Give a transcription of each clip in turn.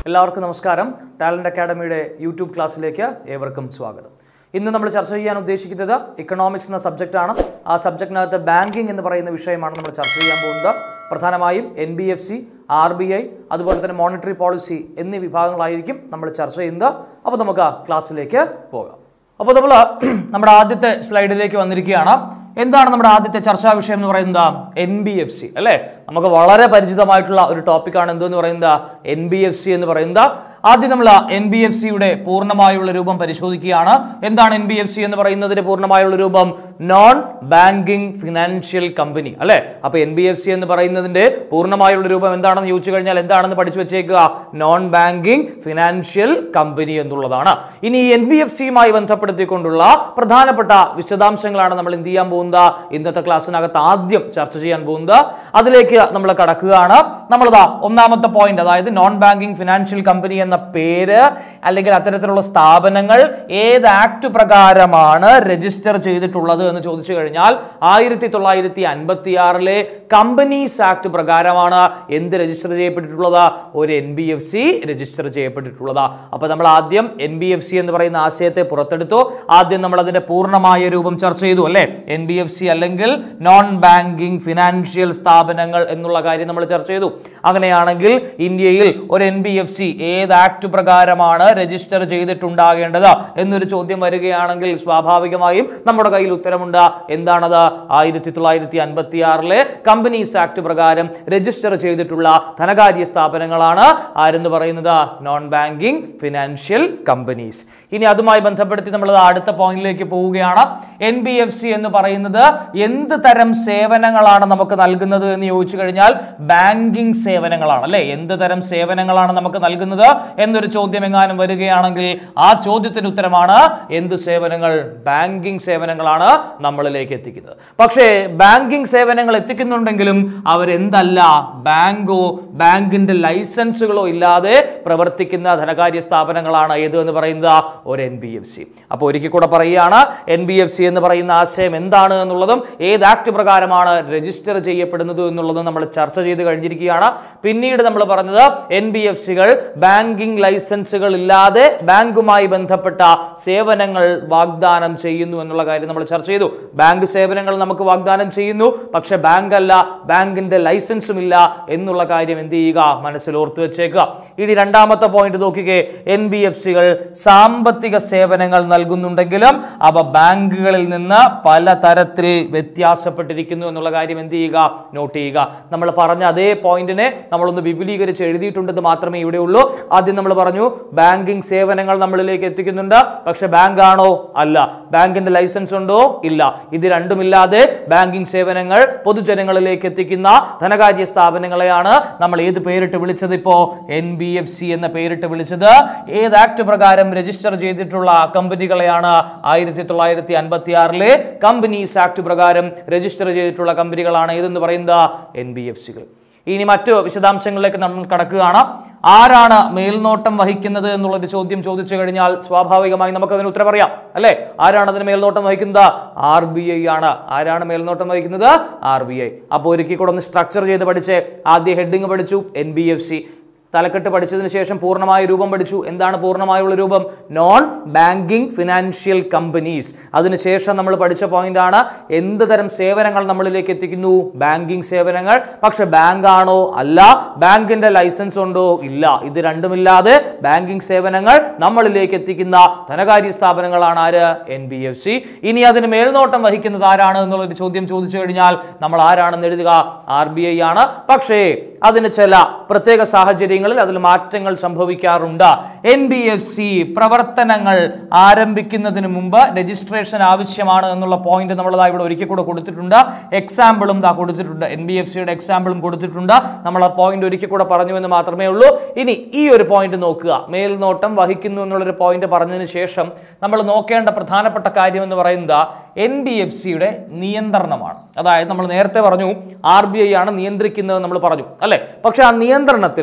എല്ലാവർക്കും നമസ്കാരം talent അക്കാഡമിയുടെ YouTube ക്ലാസ്സിലേക്ക് ഏവർക്കും സ്വാഗതം ഇന്ന് നമ്മൾ ചർച്ച ചെയ്യാൻ ഉദ്ദേശിക്കുന്നത് ഇക്കണോമിക്സ് എന്ന സബ്ജക്റ്റാണ് ആ സബ്ജക്റ്റിനകത്ത് ബാങ്കിങ് എന്ന് പറയുന്ന വിഷയമാണ് നമ്മൾ ചർച്ച ചെയ്യാൻ പോകുന്നത് പ്രധാനമായും N B F C R B I അതുപോലെ തന്നെ മോണിറ്ററി പോളിസി എന്നീ വിഭാഗങ്ങളായിരിക്കും നമ്മൾ ചർച്ച ചെയ്യുന്നത് അപ്പോൾ നമുക്ക് ആ ക്ലാസ്സിലേക്ക് പോകാം അപ്പോൾ നമ്മൾ നമ്മുടെ ആദ്യത്തെ സ്ലൈഡിലേക്ക് വന്നിരിക്കുകയാണ് എന്താണ് നമ്മുടെ ആദ്യത്തെ ചർച്ചാ വിഷയം എന്ന് പറയുന്നത് എൻ ബി എഫ് സി അല്ലേ നമുക്ക് വളരെ പരിചിതമായിട്ടുള്ള ഒരു ടോപ്പിക്കാണ് എന്തെന്ന് പറയുന്നത് എൻ ബി എഫ് സി എന്ന് പറയുന്നത് ആദ്യം നമ്മൾ എൻ ബി എഫ് സിയുടെ പൂർണ്ണമായുള്ള രൂപം പരിശോധിക്കുകയാണ് എന്താണ് എൻ ബി എഫ് സി എന്ന് പറയുന്നതിന്റെ പൂർണ്ണമായുള്ള രൂപം നോൺ ബാങ്കിങ് ഫിനാൻഷ്യൽ കമ്പനി അല്ലെ അപ്പൊ എൻ ബി എഫ് സി എന്ന് പറയുന്നതിന്റെ പൂർണ്ണമായുള്ള രൂപം എന്താണെന്ന് ചോദിച്ചു കഴിഞ്ഞാൽ എന്താണെന്ന് പഠിച്ചു വെച്ചേക്കുക നോൺ ബാങ്കിങ് ഫിനാൻഷ്യൽ കമ്പനി എന്നുള്ളതാണ് ഇനി എൻ ബി എഫ് സിയുമായി ബന്ധപ്പെടുത്തിക്കൊണ്ടുള്ള പ്രധാനപ്പെട്ട വിശദാംശങ്ങളാണ് നമ്മൾ എന്ത് ചെയ്യാൻ പോകുന്നത് ഇന്നത്തെ ക്ലാസ്സിനകത്ത് ആദ്യം ചർച്ച ചെയ്യാൻ പോകുന്നത് അതിലേക്ക് നമ്മൾ കടക്കുകയാണ് നമ്മളിതാ ഒന്നാമത്തെ പോയിന്റ് അതായത് നോൺ ബാങ്കിങ് ഫിനാൻഷ്യൽ കമ്പനി എന്ന പേര് അല്ലെങ്കിൽ അത്തരത്തിലുള്ള സ്ഥാപനങ്ങൾ ഏത് ആക്ട് പ്രകാരമാണ് രജിസ്റ്റർ ചെയ്തിട്ടുള്ളത് എന്ന് ചോദിച്ചു കഴിഞ്ഞാൽ ആയിരത്തി തൊള്ളായിരത്തി അൻപത്തി ആറിലെ കമ്പനീസ് ആക്ട് പ്രകാരമാണ് എന്ത് രജിസ്റ്റർ ചെയ്യപ്പെട്ടിട്ടുള്ളത് ഒരു N B F C register ചെയ്യപ്പെട്ടിട്ടുള്ളത് അപ്പൊ നമ്മൾ ആദ്യം എൻ ബി എഫ് സി എന്ന് പറയുന്ന ആശയത്തെ പുറത്തെടുത്തു ആദ്യം നമ്മൾ അതിന്റെ പൂർണ്ണമായ രൂപം ചർച്ച ചെയ്തു അല്ലെ എൻ ബി എഫ് സി അല്ലെങ്കിൽ നോൺ ബാങ്കിങ് ഫിനാൻഷ്യൽ സ്ഥാപനങ്ങൾ എന്നുള്ള കാര്യം നമ്മൾ ചർച്ച ചെയ്തു അങ്ങനെയാണെങ്കിൽ ഇന്ത്യയിൽ ഒരു എൻ ബി എഫ് സി ഏത് ആക്ട് പ്രകാരമാണ് രജിസ്റ്റർ ചെയ്തിട്ടുണ്ടാകേണ്ടത് എന്നൊരു ചോദ്യം വരികയാണെങ്കിൽ സ്വാഭാവികമായും നമ്മുടെ കയ്യിൽ ഉത്തരമുണ്ട് എന്താണത് ആയിരത്തി തൊള്ളായിരത്തി അൻപത്തി ആറിലെ കമ്പനീസ് ആക്ട് പ്രകാരം രജിസ്റ്റർ ചെയ്തിട്ടുള്ള ധനകാര്യ സ്ഥാപനങ്ങളാണ് ആരെന്ന് പറയുന്നത് നോൺ ബാങ്കിങ് ഫിനാൻഷ്യൽ കമ്പനീസ് ഇനി അതുമായി ബന്ധപ്പെടുത്തി നമ്മൾ അടുത്ത പോയിന്റിലേക്ക് പോവുകയാണ് എൻ ബി എഫ് സി എന്ന് പറയുന്നത് എന്ത് തരം സേവനങ്ങളാണ് നമുക്ക് നൽകുന്നത് എന്ന് ചോദിച്ചു കഴിഞ്ഞാൽ ബാങ്കിങ് സേവനങ്ങളാണ് അല്ലെ എന്ത് തരം സേവനങ്ങളാണ് നമുക്ക് നൽകുന്നത് എന്നൊരു ചോദ്യം എങ്ങാനും വരികയാണെങ്കിൽ ആ ചോദ്യത്തിന് ഉത്തരമാണ് എന്ത് സേവനങ്ങൾ ബാങ്കിങ് സേവനങ്ങളാണ് നമ്മളിലേക്ക് എത്തിക്കുന്നത് പക്ഷേ ബാങ്കിങ് സേവനങ്ങൾ എത്തിക്കുന്നുണ്ടെങ്കിലും അവരെന്തല്ല ബാങ്കോ ബാങ്കിന്റെ ലൈസൻസുകളോ ഇല്ലാതെ പ്രവർത്തിക്കുന്ന ധനകാര്യ സ്ഥാപനങ്ങളാണ് ഏത് എന്ന് പറയുന്നത് ഒരു എൻ ബി എഫ് സി അപ്പോൾ ഒരിക്കൽ കൂടെ പറയുകയാണ് എൻ ബി എഫ് സി എന്ന് പറയുന്ന ആശയം എന്താണ് എന്നുള്ളതും ഏത് ആക്ട് പ്രകാരമാണ് രജിസ്റ്റർ ചെയ്യപ്പെടുന്നത് എന്നുള്ളതും നമ്മൾ ചർച്ച ചെയ്ത് കഴിഞ്ഞിരിക്കുകയാണ് പിന്നീട് നമ്മൾ പറഞ്ഞത് എൻ ബി എഫ് സികൾ ബാങ്കിങ് ലൈസൻസുകൾ ഇല്ലാതെ ബാങ്കുമായി ബന്ധപ്പെട്ട സേവനങ്ങൾ വാഗ്ദാനം ചെയ്യുന്നു എന്നുള്ള കാര്യം നമ്മൾ ചർച്ച ചെയ്തു ബാങ്ക് സേവനങ്ങൾ നമുക്ക് വാഗ്ദാനം ചെയ്യുന്നു പക്ഷെ ബാങ്ക് അല്ല ബാങ്കിന്റെ ലൈസൻസും ഇല്ല എന്നുള്ള കാര്യം എന്ത് ചെയ്യുക മനസ്സിൽ ഓർത്ത് വെച്ചേക്കുക ഇനി രണ്ടാമത്തെ പോയിന്റ് നോക്കിക്കേ എൻ ബി എഫ് സികൾ സാമ്പത്തിക സേവനങ്ങൾ നൽകുന്നുണ്ടെങ്കിലും അവ ബാങ്കുകളിൽ നിന്ന് പലതരത്തിൽ വ്യത്യാസപ്പെട്ടിരിക്കുന്നു എന്നുള്ള കാര്യം എന്ത് ചെയ്യുക നോട്ട് ചെയ്യുക നമ്മൾ പറഞ്ഞ അതേ പോയിന്റിനെ നമ്മളൊന്ന് വിപുലീകരിച്ച് എഴുതിയിട്ടുണ്ടെന്ന് മാത്രമേ ഇവിടെ ഉള്ളൂ ആദ്യം നമ്മൾ പറഞ്ഞു ബാങ്കിങ് സേവനങ്ങൾ നമ്മളിലേക്ക് എത്തിക്കുന്നുണ്ട് പക്ഷെ ബാങ്ക് ആണോ അല്ല ബാങ്കിന്റെ ലൈസൻസ് ഉണ്ടോ ഇല്ല ഇത് രണ്ടുമില്ലാതെ ബാങ്കിങ് സേവനങ്ങൾ പൊതുജനങ്ങളിലേക്ക് എത്തിക്കുന്ന ധനകാര്യ സ്ഥാപനങ്ങളെയാണ് നമ്മൾ ഏത് പേരിട്ട് വിളിച്ചത് ഇപ്പോ എൻ ബി എഫ് സി എന്ന പേരിട്ട് വിളിച്ചത് ഏത് ആക്ട് പ്രകാരം രജിസ്റ്റർ ചെയ്തിട്ടുള്ള കമ്പനികളെയാണ് ആയിരത്തി തൊള്ളായിരത്തി അൻപത്തി ആറിലെ കമ്പനീസ് ആക്ട് പ്രകാരം രജിസ്റ്റർ ചെയ്തിട്ടുള്ള കമ്പനികളാണ് ഏതെന്ന് പറയുന്നത് എൻ ബി എഫ് സികൾ ഇനി മറ്റു വിശദാംശങ്ങളിലേക്ക് നമ്മൾ കടക്കുകയാണ് ആരാണ് മേൽനോട്ടം വഹിക്കുന്നത് എന്നുള്ളൊരു ചോദ്യം ചോദിച്ചു കഴിഞ്ഞാൽ സ്വാഭാവികമായി നമുക്ക് അതിന് ഉത്തരം പറയാം അല്ലെ ആരാണ് അതിന് മേൽനോട്ടം വഹിക്കുന്നത് ആർ ബി ഐ ആണ് ആരാണ് മേൽനോട്ടം വഹിക്കുന്നത് ആർ ബി ഐ അപ്പോൾ ഒരിക്കൽ കൂടെ ഒന്ന് സ്ട്രക്ചർ ചെയ്ത് പഠിച്ച് ആദ്യ ഹെഡിങ് പഠിച്ചു എൻ ബി എഫ് സി തലക്കെട്ട് പഠിച്ചതിന് ശേഷം പൂർണ്ണമായ രൂപം പഠിച്ചു എന്താണ് പൂർണ്ണമായുള്ള രൂപം നോൺ ബാങ്കിങ് ഫിനാൻഷ്യൽ കമ്പനീസ് അതിനുശേഷം നമ്മൾ പഠിച്ച പോയിന്റ് ആണ് എന്ത് തരം സേവനങ്ങൾ നമ്മളിലേക്ക് എത്തിക്കുന്നു ബാങ്കിങ് സേവനങ്ങൾ പക്ഷെ ബാങ്ക് ആണോ അല്ല ബാങ്കിന്റെ ലൈസൻസ് ഉണ്ടോ ഇല്ല ഇത് രണ്ടുമില്ലാതെ ബാങ്കിങ് സേവനങ്ങൾ നമ്മളിലേക്ക് എത്തിക്കുന്ന ധനകാര്യ സ്ഥാപനങ്ങളാണ് ആര് എൻ ബി എഫ് സി ഇനി അതിന് മേൽനോട്ടം വഹിക്കുന്നത് ആരാണ് എന്നുള്ളൊരു ചോദ്യം ചോദിച്ചു കഴിഞ്ഞാൽ നമ്മൾ ആരാണെന്ന് എഴുതുക ആർ ബി ഐ ആണ് പക്ഷേ അതിന് ചില പ്രത്യേക സാഹചര്യങ്ങളിൽ അതിൽ മാറ്റങ്ങൾ സംഭവിക്കാറുണ്ട് എൻ ബി എഫ് സി പ്രവർത്തനങ്ങൾ ആരംഭിക്കുന്നതിന് മുമ്പ് രജിസ്ട്രേഷൻ ആവശ്യമാണ് എന്നുള്ള പോയിന്റ് നമ്മൾ ഇവിടെ ഒരിക്കൽ കൂടെ കൊടുത്തിട്ടുണ്ട് എക്സാമ്പിളും ദാ കൊടുത്തിട്ടുണ്ട് എൻ ബി എഫ് സിയുടെ എക്സാമ്പിളും കൊടുത്തിട്ടുണ്ട് നമ്മൾ ആ പോയിന്റ് ഒരിക്കൽ കൂടെ പറഞ്ഞു എന്ന് മാത്രമേ ഉള്ളൂ ഇനി ഈ ഒരു പോയിന്റ് നോക്കുക മേൽനോട്ടം വഹിക്കുന്നു എന്നുള്ളൊരു പോയിന്റ് പറഞ്ഞതിന് ശേഷം നമ്മൾ നോക്കേണ്ട പ്രധാനപ്പെട്ട കാര്യം എന്ന് പറയുന്നത് എൻ ബി എഫ് സിയുടെ നിയന്ത്രണമാണ് അതായത് നമ്മൾ നേരത്തെ പറഞ്ഞു ആർ ബി ഐ ആണ് നിയന്ത്രിക്കുന്നത് നമ്മൾ പറഞ്ഞു അല്ലെ പക്ഷെ ആ നിയന്ത്രണത്തിൽ ചില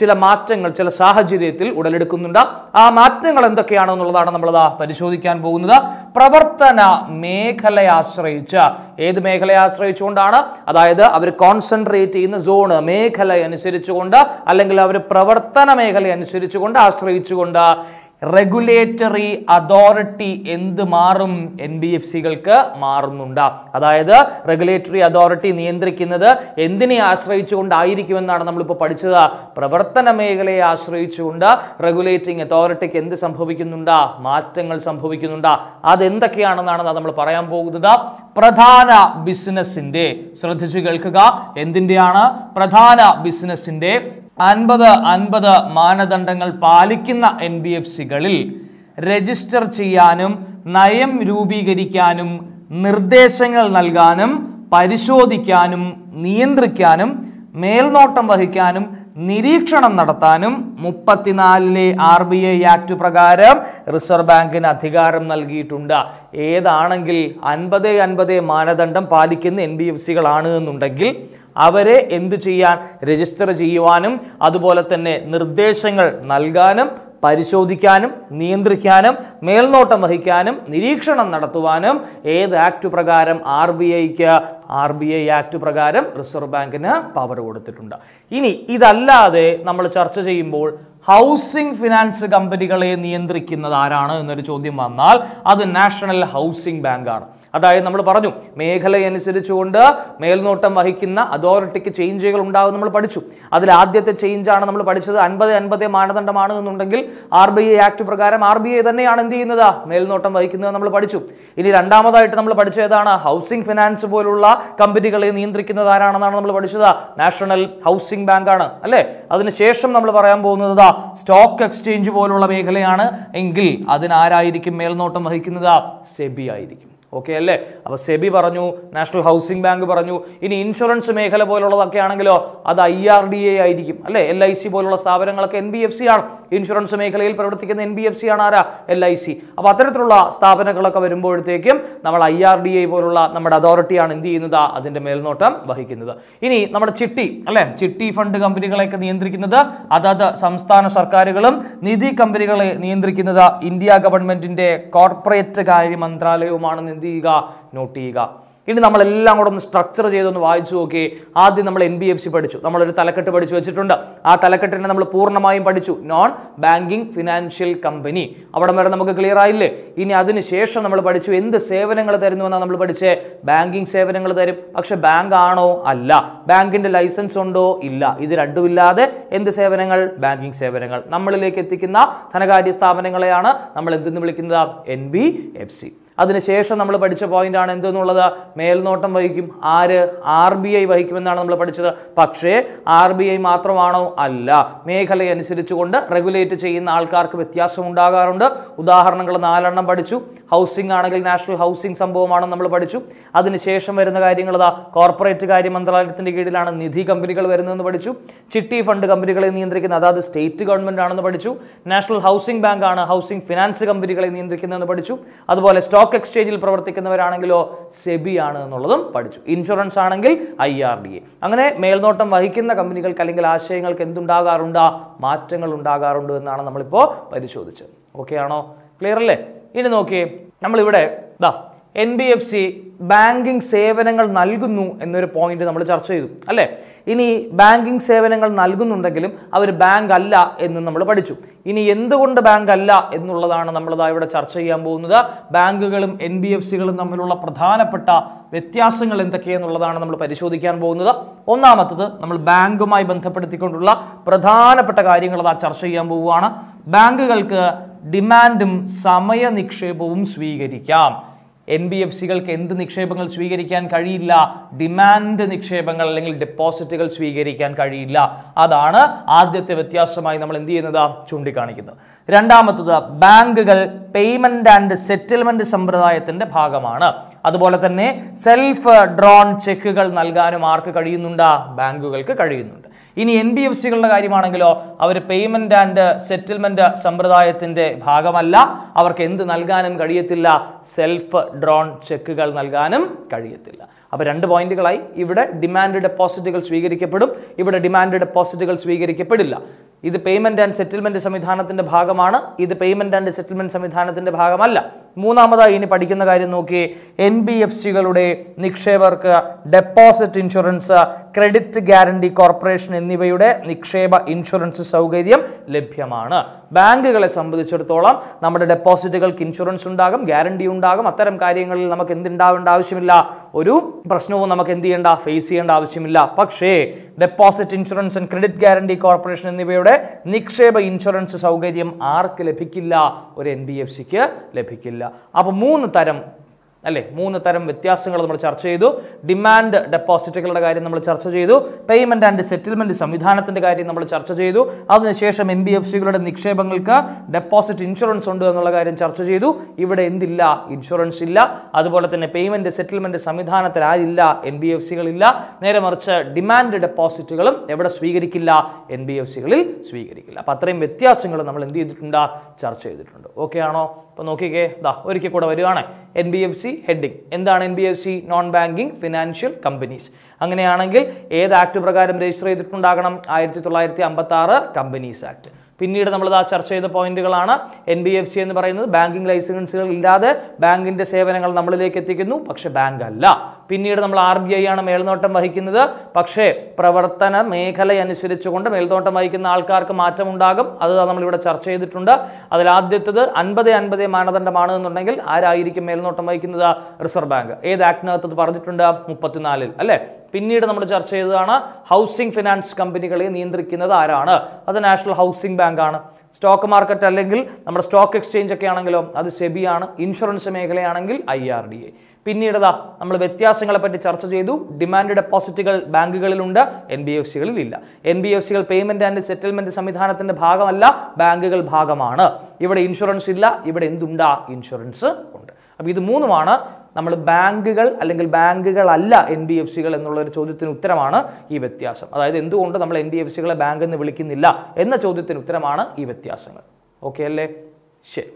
ചില മാറ്റങ്ങൾ ചില സാഹചര്യത്തിൽ ഉടലെടുക്കുന്നുണ്ട് ആ മാറ്റങ്ങൾ എന്തൊക്കെയാണെന്നുള്ളതാണ് നമ്മളത് പരിശോധിക്കാൻ പോകുന്നത് പ്രവർത്തന മേഖലയെ ആശ്രയിച്ച് ഏത് മേഖലയെ ആശ്രയിച്ചുകൊണ്ടാണ് അതായത് അവർ കോൺസെൻട്രേറ്റ് ചെയ്യുന്ന സോണ് മേഖല അനുസരിച്ചുകൊണ്ട് അല്ലെങ്കിൽ അവർ പ്രവർത്തന മേഖല അനുസരിച്ചുകൊണ്ട് ആശ്രയിച്ചുകൊണ്ട് റെഗുലേറ്ററി അതോറിറ്റി എന്ത് മാറും എൻ ബി എഫ് സികൾക്ക് മാറുന്നുണ്ട് അതായത് റെഗുലേറ്ററി അതോറിറ്റി നിയന്ത്രിക്കുന്നത് എന്തിനെ ആശ്രയിച്ചുകൊണ്ടായിരിക്കുമെന്നാണ് നമ്മളിപ്പോൾ പഠിച്ചത് പ്രവർത്തന മേഖലയെ ആശ്രയിച്ചുകൊണ്ട് റെഗുലേറ്റിംഗ് അതോറിറ്റിക്ക് എന്ത് സംഭവിക്കുന്നുണ്ട് മാറ്റങ്ങൾ സംഭവിക്കുന്നുണ്ട് അതെന്തൊക്കെയാണെന്നാണ് നമ്മൾ പറയാൻ പോകുന്നത് പ്രധാന ബിസിനസിന്റെ ശ്രദ്ധിച്ചു കേൾക്കുക എന്തിൻ്റെയാണ് പ്രധാന ബിസിനസിന്റെ അൻപത് അൻപത് മാനദണ്ഡങ്ങൾ പാലിക്കുന്ന എൻ ബി എഫ് സികളിൽ രജിസ്റ്റർ ചെയ്യാനും നയം രൂപീകരിക്കാനും നിർദ്ദേശങ്ങൾ നൽകാനും പരിശോധിക്കാനും നിയന്ത്രിക്കാനും മേൽനോട്ടം വഹിക്കാനും നിരീക്ഷണം നടത്താനും മുപ്പത്തിനാലിലെ ആർ ബി ഐ ആക്ട് പ്രകാരം റിസർവ് ബാങ്കിന് അധികാരം നൽകിയിട്ടുണ്ട് ഏതാണെങ്കിൽ അൻപത് അൻപത് മാനദണ്ഡം പാലിക്കുന്ന എൻ ബി എഫ് സികളാണ് എന്നുണ്ടെങ്കിൽ അവരെ എന്ത് ചെയ്യാൻ രജിസ്റ്റർ ചെയ്യുവാനും അതുപോലെ തന്നെ നിർദ്ദേശങ്ങൾ നൽകാനും പരിശോധിക്കാനും നിയന്ത്രിക്കാനും മേൽനോട്ടം വഹിക്കാനും നിരീക്ഷണം നടത്തുവാനും ഏത് ആക്ട് പ്രകാരം ആർ ബി ഐക്ക് ആർ ബി ഐ ആക്ട് പ്രകാരം റിസർവ് ബാങ്കിന് പവർ കൊടുത്തിട്ടുണ്ട് ഇനി ഇതല്ലാതെ നമ്മൾ ചർച്ച ചെയ്യുമ്പോൾ ഹൗസിംഗ് ഫിനാൻസ് കമ്പനികളെ നിയന്ത്രിക്കുന്നത് ആരാണ് എന്നൊരു ചോദ്യം വന്നാൽ അത് നാഷണൽ ഹൗസിംഗ് ബാങ്കാണ് അതായത് നമ്മൾ പറഞ്ഞു മേഖലയനുസരിച്ചുകൊണ്ട് മേൽനോട്ടം വഹിക്കുന്ന അതോറിറ്റിക്ക് ചേഞ്ചുകൾ ഉണ്ടാകും നമ്മൾ പഠിച്ചു അതിൽ ആദ്യത്തെ ചേഞ്ചാണ് നമ്മൾ പഠിച്ചത് അൻപത് അൻപത് മാനദണ്ഡമാണ് എന്നുണ്ടെങ്കിൽ ആർ ബി ഐ ആക്ട് പ്രകാരം ആർ ബി ഐ തന്നെയാണ് എന്ത് ചെയ്യുന്നത് മേൽനോട്ടം വഹിക്കുന്നത് നമ്മൾ പഠിച്ചു ഇനി രണ്ടാമതായിട്ട് നമ്മൾ പഠിച്ചത് ഏതാണ് ഹൗസിംഗ് ഫിനാൻസ് പോലുള്ള കമ്പനികളെ നിയന്ത്രിക്കുന്നത് ആരാണെന്നാണ് നമ്മൾ പഠിച്ചത് നാഷണൽ ഹൗസിംഗ് ബാങ്കാണ് അല്ലേ അതിനുശേഷം നമ്മൾ പറയാൻ പോകുന്നത് സ്റ്റോക്ക് എക്സ്ചേഞ്ച് പോലുള്ള മേഖലയാണ് എങ്കിൽ അതിനാരായിരിക്കും മേൽനോട്ടം വഹിക്കുന്നത് സെബി ആയിരിക്കും ഓക്കെ അല്ലേ അപ്പോൾ സെബി പറഞ്ഞു നാഷണൽ ഹൗസിംഗ് ബാങ്ക് പറഞ്ഞു ഇനി ഇൻഷുറൻസ് മേഖല പോലുള്ളതൊക്കെ ആണെങ്കിലോ അത് ഐ ആർ ഡി എ ആയിരിക്കും അല്ലേ എൽ ഐ സി പോലുള്ള സ്ഥാപനങ്ങളൊക്കെ എൻ ബി എഫ് സി ആണ് ഇൻഷുറൻസ് മേഖലയിൽ പ്രവർത്തിക്കുന്ന എൻ ബി എഫ് സി ആണ് ആരാ എൽ ഐ സി അപ്പോൾ അത്തരത്തിലുള്ള സ്ഥാപനങ്ങളൊക്കെ വരുമ്പോഴത്തേക്കും നമ്മൾ ഐ ആർ ഡി ഐ പോലുള്ള നമ്മുടെ അതോറിറ്റിയാണ് എന്ത് ചെയ്യുന്നത് അതിൻ്റെ മേൽനോട്ടം വഹിക്കുന്നത് ഇനി നമ്മുടെ ചിട്ടി അല്ലേ ചിട്ടി ഫണ്ട് കമ്പനികളെയൊക്കെ നിയന്ത്രിക്കുന്നത് അതത് സംസ്ഥാന സർക്കാരുകളും നിധി കമ്പനികളെ നിയന്ത്രിക്കുന്നത് ഇന്ത്യ ഗവൺമെന്റിന്റെ കോർപ്പറേറ്റ് കാര്യ മന്ത്രാലയവുമാണെന്ന് എന്ത് ചെയ്യുക നോട്ട് ചെയ്യുക ഇനി നമ്മളെല്ലാം കൂടെ ഒന്ന് സ്ട്രക്ചർ ചെയ്തൊന്ന് വായിച്ചു നോക്കി ആദ്യം നമ്മൾ എൻ ബി എഫ് സി പഠിച്ചു നമ്മളൊരു തലക്കെട്ട് പഠിച്ചു വെച്ചിട്ടുണ്ട് ആ തലക്കെട്ടിനെ നമ്മൾ പൂർണ്ണമായും പഠിച്ചു നോൺ ബാങ്കിങ് ഫിനാൻഷ്യൽ കമ്പനി അവിടെ വരെ നമുക്ക് ക്ലിയർ ആയില്ലേ ഇനി അതിന് ശേഷം നമ്മൾ പഠിച്ചു എന്ത് സേവനങ്ങൾ തരുന്നു എന്നാണ് നമ്മൾ പഠിച്ചേ ബാങ്കിങ് സേവനങ്ങൾ തരും പക്ഷെ ബാങ്ക് ആണോ അല്ല ബാങ്കിന്റെ ലൈസൻസ് ഉണ്ടോ ഇല്ല ഇത് രണ്ടുമില്ലാതെ എന്ത് സേവനങ്ങൾ ബാങ്കിങ് സേവനങ്ങൾ നമ്മളിലേക്ക് എത്തിക്കുന്ന ധനകാര്യ സ്ഥാപനങ്ങളെയാണ് നമ്മൾ എന്തെന്ന് വിളിക്കുന്നത് എൻ ബി എഫ് സി അതിനുശേഷം നമ്മൾ പഠിച്ച പോയിന്റ് ആണ് എന്തെന്നുള്ളത് മേൽനോട്ടം വഹിക്കും ആര് ആർ ബി ഐ വഹിക്കുമെന്നാണ് നമ്മൾ പഠിച്ചത് പക്ഷേ ആർ ബി ഐ മാത്രമാണോ അല്ല മേഖല അനുസരിച്ചുകൊണ്ട് റെഗുലേറ്റ് ചെയ്യുന്ന ആൾക്കാർക്ക് വ്യത്യാസം ഉണ്ടാകാറുണ്ട് ഉദാഹരണങ്ങൾ നാലെണ്ണം പഠിച്ചു ഹൗസിംഗ് ആണെങ്കിൽ നാഷണൽ ഹൗസിംഗ് സംഭവമാണെന്ന് നമ്മൾ പഠിച്ചു അതിനുശേഷം വരുന്ന കാര്യങ്ങൾ ഇതാ കോർപ്പറേറ്റ് കാര്യ മന്ത്രാലയത്തിന്റെ കീഴിലാണ് നിധി കമ്പനികൾ വരുന്നതെന്ന് പഠിച്ചു ചിട്ടി ഫണ്ട് കമ്പനികളെ നിയന്ത്രിക്കുന്ന അതായത് സ്റ്റേറ്റ് ഗവൺമെന്റ് ആണെന്ന് പഠിച്ചു നാഷണൽ ഹൗസിംഗ് ബാങ്ക് ആണ് ഹൗസിംഗ് ഫിനാൻസ് കമ്പനികളെ നിയന്ത്രിക്കുന്നതെന്ന് പഠിച്ചു അതുപോലെ സ്റ്റോക്ക് എക്സ്ചേഞ്ചിൽ പ്രവർത്തിക്കുന്നവരാണെങ്കിലോ സെബി ആണ് എന്നുള്ളതും പഠിച്ചു ഇൻഷുറൻസ് ആണെങ്കിൽ ഐ ആർ ഡി എ അങ്ങനെ മേൽനോട്ടം വഹിക്കുന്ന കമ്പനികൾക്ക് അല്ലെങ്കിൽ ആശയങ്ങൾക്ക് എന്തുണ്ടാകാറുണ്ട് മാറ്റങ്ങൾ ഉണ്ടാകാറുണ്ട് എന്നാണ് നമ്മളിപ്പോൾ പരിശോധിച്ചത് ഓക്കെ ആണോ ക്ലിയർ അല്ലേ ഇനി നോക്കിയേ നമ്മളിവിടെ ദാ N B F C banking സേവനങ്ങൾ നൽകുന്നു എന്നൊരു പോയിന്റ് നമ്മൾ ചർച്ച ചെയ്തു അല്ലേ ഇനി ബാങ്കിങ് സേവനങ്ങൾ നൽകുന്നുണ്ടെങ്കിലും അവർ ബാങ്ക് അല്ല എന്ന് നമ്മൾ പഠിച്ചു ഇനി എന്തുകൊണ്ട് ബാങ്ക് അല്ല എന്നുള്ളതാണ് നമ്മളിതാ ഇവിടെ ചർച്ച ചെയ്യാൻ പോകുന്നത് ബാങ്കുകളും എൻ ബി എഫ് സികളും തമ്മിലുള്ള പ്രധാനപ്പെട്ട വ്യത്യാസങ്ങൾ എന്തൊക്കെയെന്നുള്ളതാണ് നമ്മൾ പരിശോധിക്കാൻ പോകുന്നത് ഒന്നാമത്തത് നമ്മൾ ബാങ്കുമായി ബന്ധപ്പെടുത്തിക്കൊണ്ടുള്ള പ്രധാനപ്പെട്ട കാര്യങ്ങൾ അതാ ചർച്ച ചെയ്യാൻ പോവുകയാണ് ബാങ്കുകൾക്ക് ഡിമാൻഡും സമയ നിക്ഷേപവും സ്വീകരിക്കാം എൻ ബി എഫ് സികൾക്ക് എന്ത് നിക്ഷേപങ്ങൾ സ്വീകരിക്കാൻ കഴിയില്ല ഡിമാൻഡ് നിക്ഷേപങ്ങൾ അല്ലെങ്കിൽ ഡെപ്പോസിറ്റുകൾ സ്വീകരിക്കാൻ കഴിയില്ല അതാണ് ആദ്യത്തെ വ്യത്യാസമായി നമ്മൾ എന്ത് ചെയ്യുന്നത് ചൂണ്ടിക്കാണിക്കുന്നത് രണ്ടാമത്തത് ബാങ്കുകൾ പേയ്മെന്റ് ആൻഡ് സെറ്റിൽമെന്റ് സമ്പ്രദായത്തിന്റെ ഭാഗമാണ് അതുപോലെ തന്നെ സെൽഫ് ഡ്രോൺ ചെക്കുകൾ നൽകാനും ആർക്ക് കഴിയുന്നുണ്ട് ബാങ്കുകൾക്ക് കഴിയുന്നുണ്ട് ഇനി എൻ ബി എഫ് സികളുടെ കാര്യമാണെങ്കിലോ അവർ പേയ്മെന്റ് ആൻഡ് സെറ്റിൽമെന്റ് സമ്പ്രദായത്തിന്റെ ഭാഗമല്ല അവർക്ക് എന്ത് നൽകാനും കഴിയത്തില്ല സെൽഫ് ഡ്രോൺ ചെക്കുകൾ നൽകാനും കഴിയത്തില്ല അപ്പോൾ രണ്ട് പോയിന്റുകളായി ഇവിടെ ഡിമാൻഡ് ഡെപ്പോസിറ്റുകൾ സ്വീകരിക്കപ്പെടും ഇവിടെ ഡിമാൻഡ് ഡെപ്പോസിറ്റുകൾ സ്വീകരിക്കപ്പെടില്ല ഇത് പേയ്മെന്റ് ആൻഡ് സെറ്റിൽമെന്റ് സംവിധാനത്തിന്റെ ഭാഗമാണ് ഇത് പേയ്മെന്റ് ആൻഡ് സെറ്റിൽമെന്റ് സംവിധാനത്തിന്റെ ഭാഗമല്ല മൂന്നാമതായി ഇനി പഠിക്കുന്ന കാര്യം നോക്കി എൻ ബി എഫ് സികളുടെ നിക്ഷേപകർക്ക് deposit insurance credit guarantee corporation എന്നിവയുടെ നിക്ഷേപ ഇൻഷുറൻസ് സൗകര്യം ലഭ്യമാണ് ബാങ്കുകളെ സംബന്ധിച്ചിടത്തോളം നമ്മുടെ ഡെപ്പോസിറ്റുകൾക്ക് ഇൻഷുറൻസ് ഉണ്ടാകും ഗ്യാരണ്ടി ഉണ്ടാകും അത്തരം കാര്യങ്ങളിൽ നമുക്ക് എന്തുണ്ടാവേണ്ട ആവശ്യമില്ല ഒരു പ്രശ്നവും നമുക്ക് എന്ത് ചെയ്യേണ്ട ഫേസ് ചെയ്യേണ്ട ആവശ്യമില്ല പക്ഷേ deposit insurance and credit guarantee corporation എന്നിവയുടെ നിക്ഷേപ ഇൻഷുറൻസ് സൗകര്യം ആർക്ക് ലഭിക്കില്ല ഒരു എൻ ബി എഫ് സിക്ക് ലഭിക്കില്ല അപ്പോൾ മൂന്ന് തരം അല്ലേ മൂന്ന് തരം വ്യത്യാസങ്ങൾ നമ്മൾ ചർച്ച ചെയ്തു ഡിമാൻഡ് ഡെപ്പോസിറ്റുകളുടെ കാര്യം നമ്മൾ ചർച്ച ചെയ്തു പേയ്മെന്റ് ആൻഡ് സെറ്റിൽമെന്റ് സംവിധാനത്തിന്റെ കാര്യം നമ്മൾ ചർച്ച ചെയ്തു അതിനുശേഷം എൻ ബി എഫ് സികളുടെ നിക്ഷേപങ്ങൾക്ക് ഡെപ്പോസിറ്റ് ഇൻഷുറൻസ് ഉണ്ട് എന്നുള്ള കാര്യം ചർച്ച ചെയ്തു ഇവിടെ എന്തില്ല ഇൻഷുറൻസ് ഇല്ല അതുപോലെ തന്നെ പേയ്മെന്റ് സെറ്റിൽമെന്റ് സംവിധാനത്തിൽ ആരില്ല എൻ ബി എഫ് സികളില്ല നേരെ മറിച്ച് ഡിമാൻഡ് ഡെപ്പോസിറ്റുകളും എവിടെ സ്വീകരിക്കില്ല എൻ ബി എഫ് സികളിൽ സ്വീകരിക്കില്ല അപ്പം അത്രയും വ്യത്യാസങ്ങൾ നമ്മൾ എന്ത് ചെയ്തിട്ടുണ്ട് ചർച്ച ചെയ്തിട്ടുണ്ട് ഓക്കെ ആണോ അപ്പോൾ നോക്കിക്കേ ദാ ഒരിക്കൽ കൂടെ വരികയാണ് N B F C heading എന്താണ് N B F C non banking financial companies അങ്ങനെയാണെങ്കിൽ ഏത് ആക്ട് പ്രകാരം രജിസ്റ്റർ ചെയ്തിട്ടുണ്ടാകണം ആയിരത്തി തൊള്ളായിരത്തി അമ്പത്തി ആറ് കമ്പനീസ് ആക്ട് പിന്നീട് നമ്മൾ ആ ചർച്ച ചെയ്ത പോയിന്റുകളാണ് എൻ ബി എഫ് സി എന്ന് പറയുന്നത് ബാങ്കിങ് ലൈസൻസുകൾ ഇല്ലാതെ ബാങ്കിന്റെ സേവനങ്ങൾ നമ്മളിലേക്ക് എത്തിക്കുന്നു പക്ഷെ ബാങ്ക് അല്ല പിന്നീട് നമ്മൾ ആർ ബി ഐ ആണ് മേൽനോട്ടം വഹിക്കുന്നത് പക്ഷേ പ്രവർത്തന മേഖല അനുസരിച്ചുകൊണ്ട് മേൽനോട്ടം വഹിക്കുന്ന ആൾക്കാർക്ക് മാറ്റമുണ്ടാകും അത് നമ്മളിവിടെ ചർച്ച ചെയ്തിട്ടുണ്ട് അതിൽ ആദ്യത്തത് അൻപത് അൻപത് മാനദണ്ഡമാണ് എന്നുണ്ടെങ്കിൽ ആരായിരിക്കും മേൽനോട്ടം വഹിക്കുന്നത് റിസർവ് ബാങ്ക് ഏത് ആക്ടിനകത്ത് ഇത് പറഞ്ഞിട്ടുണ്ട് മുപ്പത്തിനാലിൽ അല്ലേ പിന്നീട് നമ്മൾ ചർച്ച ചെയ്തതാണ് ഹൗസിംഗ് ഫിനാൻസ് കമ്പനികളെ നിയന്ത്രിക്കുന്നത് ആരാണ് അത് നാഷണൽ ഹൗസിംഗ് ബാങ്ക് ആണ് സ്റ്റോക്ക് മാർക്കറ്റ് അല്ലെങ്കിൽ നമ്മുടെ സ്റ്റോക്ക് എക്സ്ചേഞ്ച് ഒക്കെ ആണെങ്കിലോ അത് സെബിയാണ് ഇൻഷുറൻസ് മേഖലയാണെങ്കിൽ ഐ ആർ ഡി എ പിന്നീട് ദാ നമ്മൾ വ്യത്യാസങ്ങളെ പറ്റി ചർച്ച ചെയ്തു ഡിമാൻഡ് ഡെപ്പോസിറ്റുകൾ ബാങ്കുകളിലുണ്ട് എൻ ബി എഫ് സികളിൽ ഇല്ല എൻ ബി എഫ് സികൾ പേയ്മെന്റ് ആൻഡ് സെറ്റിൽമെന്റ് സംവിധാനത്തിന്റെ ഭാഗമല്ല ബാങ്കുകൾ ഭാഗമാണ് ഇവിടെ ഇൻഷുറൻസ് ഇല്ല ഇവിടെ എന്തുണ്ടാ ഇൻഷുറൻസ് ഉണ്ട് അപ്പോൾ ഇത് മൂന്നുമാണ് നമ്മൾ ബാങ്കുകൾ അല്ലെങ്കിൽ ബാങ്കുകളല്ല എൻ ബി എഫ് സികൾ എന്നുള്ള ഒരു ചോദ്യത്തിന് ഉത്തരമാണ് ഈ വ്യത്യാസം അതായത് എന്തുകൊണ്ട് നമ്മൾ എൻ ബി എഫ് സികളെ ബാങ്ക് എന്ന് വിളിക്കുന്നില്ല എന്ന ചോദ്യത്തിന് ഉത്തരമാണ് ഈ വ്യത്യാസങ്ങൾ ഓക്കെ അല്ലേ ശരി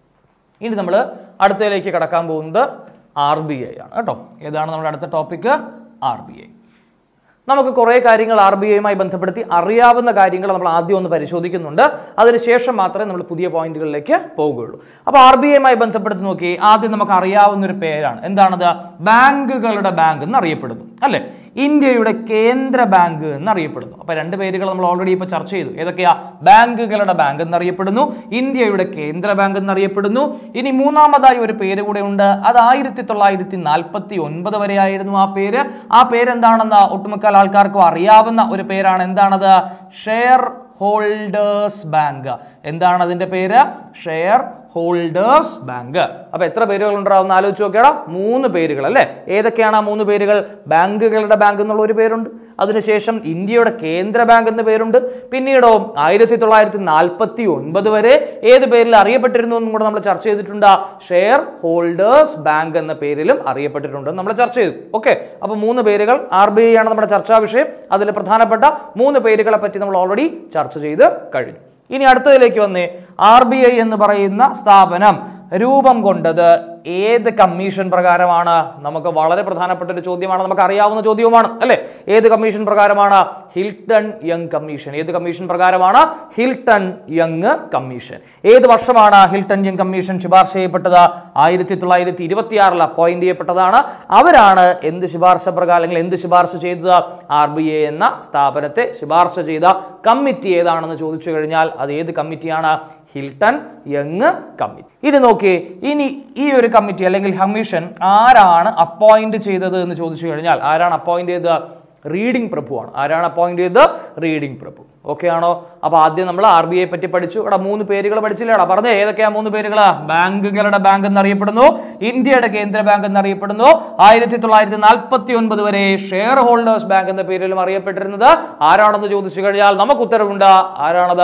ഇനി നമ്മൾ അടുത്തതിലേക്ക് കടക്കാൻ പോകുന്നത് ആർ ബി ഐ ആണ് കേട്ടോ ഏതാണ് നമ്മുടെ അടുത്ത ടോപ്പിക്ക് ആർ ബി ഐ നമുക്ക് കുറേ കാര്യങ്ങൾ ആർ ബി ഐയുമായി ബന്ധപ്പെടുത്തി അറിയാവുന്ന കാര്യങ്ങൾ നമ്മൾ ആദ്യം ഒന്ന് പരിശോധിക്കുന്നുണ്ട് അതിനുശേഷം മാത്രമേ നമ്മൾ പുതിയ പോയിന്റുകളിലേക്ക് പോവുകയുള്ളൂ അപ്പോൾ ആർ ബി ഐയുമായി ബന്ധപ്പെടുത്തി നോക്കി ആദ്യം നമുക്ക് അറിയാവുന്ന ഒരു പേരാണ് എന്താണത് ബാങ്കുകളുടെ ബാങ്ക് എന്ന് അറിയപ്പെടുന്നു അല്ലേ ഇന്ത്യയുടെ കേന്ദ്ര ബാങ്ക് എന്നറിയപ്പെടുന്നു അപ്പോൾ രണ്ട് പേരുകൾ നമ്മൾ ഓൾറെഡി ഇപ്പോൾ ചർച്ച ചെയ്തു ഏതൊക്കെയാ ബാങ്കുകളുടെ ബാങ്ക് എന്നറിയപ്പെടുന്നു ഇന്ത്യയുടെ കേന്ദ്ര ബാങ്ക് എന്നറിയപ്പെടുന്നു ഇനി മൂന്നാമതായി ഒരു പേര് കൂടെ ഉണ്ട് അത് ആയിരത്തി തൊള്ളായിരത്തി നാൽപ്പത്തി ഒൻപത് വരെ ആയിരുന്നു ആ പേര് ആ പേരെന്താണെന്ന് ഒട്ടുമിക്ക ആൾക്കാർക്കും അറിയാവുന്ന ഒരു പേരാണ് എന്താണത് ഷെയർ ഹോൾഡേഴ്സ് ബാങ്ക് എന്താണ് അതിന്റെ പേര് ഷെയർ ഹോൾഡേഴ്സ് ബാങ്ക് അപ്പൊ എത്ര പേരുകൾ ഉണ്ടാവും ആലോചിച്ച് നോക്കിയാടാ മൂന്ന് പേരുകൾ അല്ലേ ഏതൊക്കെയാണ് ആ മൂന്ന് പേരുകൾ ബാങ്കുകളുടെ ബാങ്ക് എന്നുള്ള ഒരു പേരുണ്ട് അതിനുശേഷം ഇന്ത്യയുടെ കേന്ദ്ര ബാങ്ക് എന്ന പേരുണ്ട് പിന്നീടോ ആയിരത്തി തൊള്ളായിരത്തി നാൽപ്പത്തി ഒൻപത് വരെ ഏത് പേരിൽ അറിയപ്പെട്ടിരുന്നു എന്നും കൂടെ നമ്മൾ ചർച്ച ചെയ്തിട്ടുണ്ട് ഷെയർ ഹോൾഡേഴ്സ് ബാങ്ക് എന്ന പേരിലും അറിയപ്പെട്ടിട്ടുണ്ട് നമ്മൾ ചർച്ച ചെയ്തു ഓക്കെ അപ്പൊ മൂന്ന് പേരുകൾ ആർ ബി ഐ ആണ് നമ്മുടെ ചർച്ചാ വിഷയം അതിൽ പ്രധാനപ്പെട്ട മൂന്ന് പേരുകളെ പറ്റി നമ്മൾ ഓൾറെഡി ചർച്ച ചെയ്ത് കഴിഞ്ഞു ഇനി അടുത്തതിലേക്ക് വന്നേ ആർ ബി ഐ എന്ന് പറയുന്ന സ്ഥാപനം രൂപം കൊണ്ടത് ഏത് കമ്മീഷൻ പ്രകാരമാണ് നമുക്ക് വളരെ പ്രധാനപ്പെട്ട ഒരു ചോദ്യമാണ് നമുക്ക് അറിയാവുന്ന ചോദ്യവുമാണ് അല്ലെ ഏത് കമ്മീഷൻ പ്രകാരമാണ് ഹിൽട്ടൺ യങ് കമ്മീഷൻ ഏത് കമ്മീഷൻ പ്രകാരമാണ് ഹിൽട്ടൺ യങ് കമ്മീഷൻ ഏത് വർഷമാണ് ഹിൽട്ടൺ യങ് കമ്മീഷൻ ശുപാർശ ചെയ്യപ്പെട്ടത് ആയിരത്തി തൊള്ളായിരത്തി ഇരുപത്തി ആറിൽ അപ്പോയിന്റ് ചെയ്യപ്പെട്ടതാണ് അവരാണ് എന്ത് ശുപാർശ പ്രകാരം അല്ലെങ്കിൽ എന്ത് ശുപാർശ ചെയ്തത് ആർ ബി ഐ എന്ന സ്ഥാപനത്തെ ശുപാർശ ചെയ്ത കമ്മിറ്റി ഏതാണെന്ന് ചോദിച്ചു കഴിഞ്ഞാൽ അത് ഏത് കമ്മിറ്റിയാണ് ഹിൽട്ടൺ യങ് കമ്മിറ്റി ഇനി നോക്കിയേ ഇനി ഈ ഒരു കമ്മിറ്റി അല്ലെങ്കിൽ കമ്മീഷൻ ആരാണ് അപ്പോയിന്റ് ചെയ്തത് എന്ന് ചോദിച്ചു കഴിഞ്ഞാൽ ആരാണ് അപ്പോയിന്റ് ചെയ്തത് റീഡിംഗ് പ്രഭുവാണ് ആരാണ് അപ്പോയിന്റ് ചെയ്തത് റീഡിംഗ് പ്രഭു ഓക്കെ ആണോ അപ്പൊ ആദ്യം നമ്മൾ ആർ ബി ഐ പറ്റി പഠിച്ചു ഇവിടെ മൂന്ന് പേരുകൾ പഠിച്ചില്ലേടാ പറഞ്ഞേ ഏതൊക്കെയാ മൂന്ന് പേരുകൾ ബാങ്കുകളുടെ ബാങ്ക് എന്നറിയപ്പെടുന്നു ഇന്ത്യയുടെ കേന്ദ്ര ബാങ്ക് എന്നറിയപ്പെടുന്നു ആയിരത്തി തൊള്ളായിരത്തി നാൽപ്പത്തി ഒൻപത് വരെ ഷെയർ ഹോൾഡേഴ്സ് ബാങ്ക് എന്ന പേരിലും അറിയപ്പെട്ടിരുന്നത് ആരാണെന്ന് ചോദിച്ചു കഴിഞ്ഞാൽ നമുക്ക് ഉത്തരവുണ്ട് ആരാണത്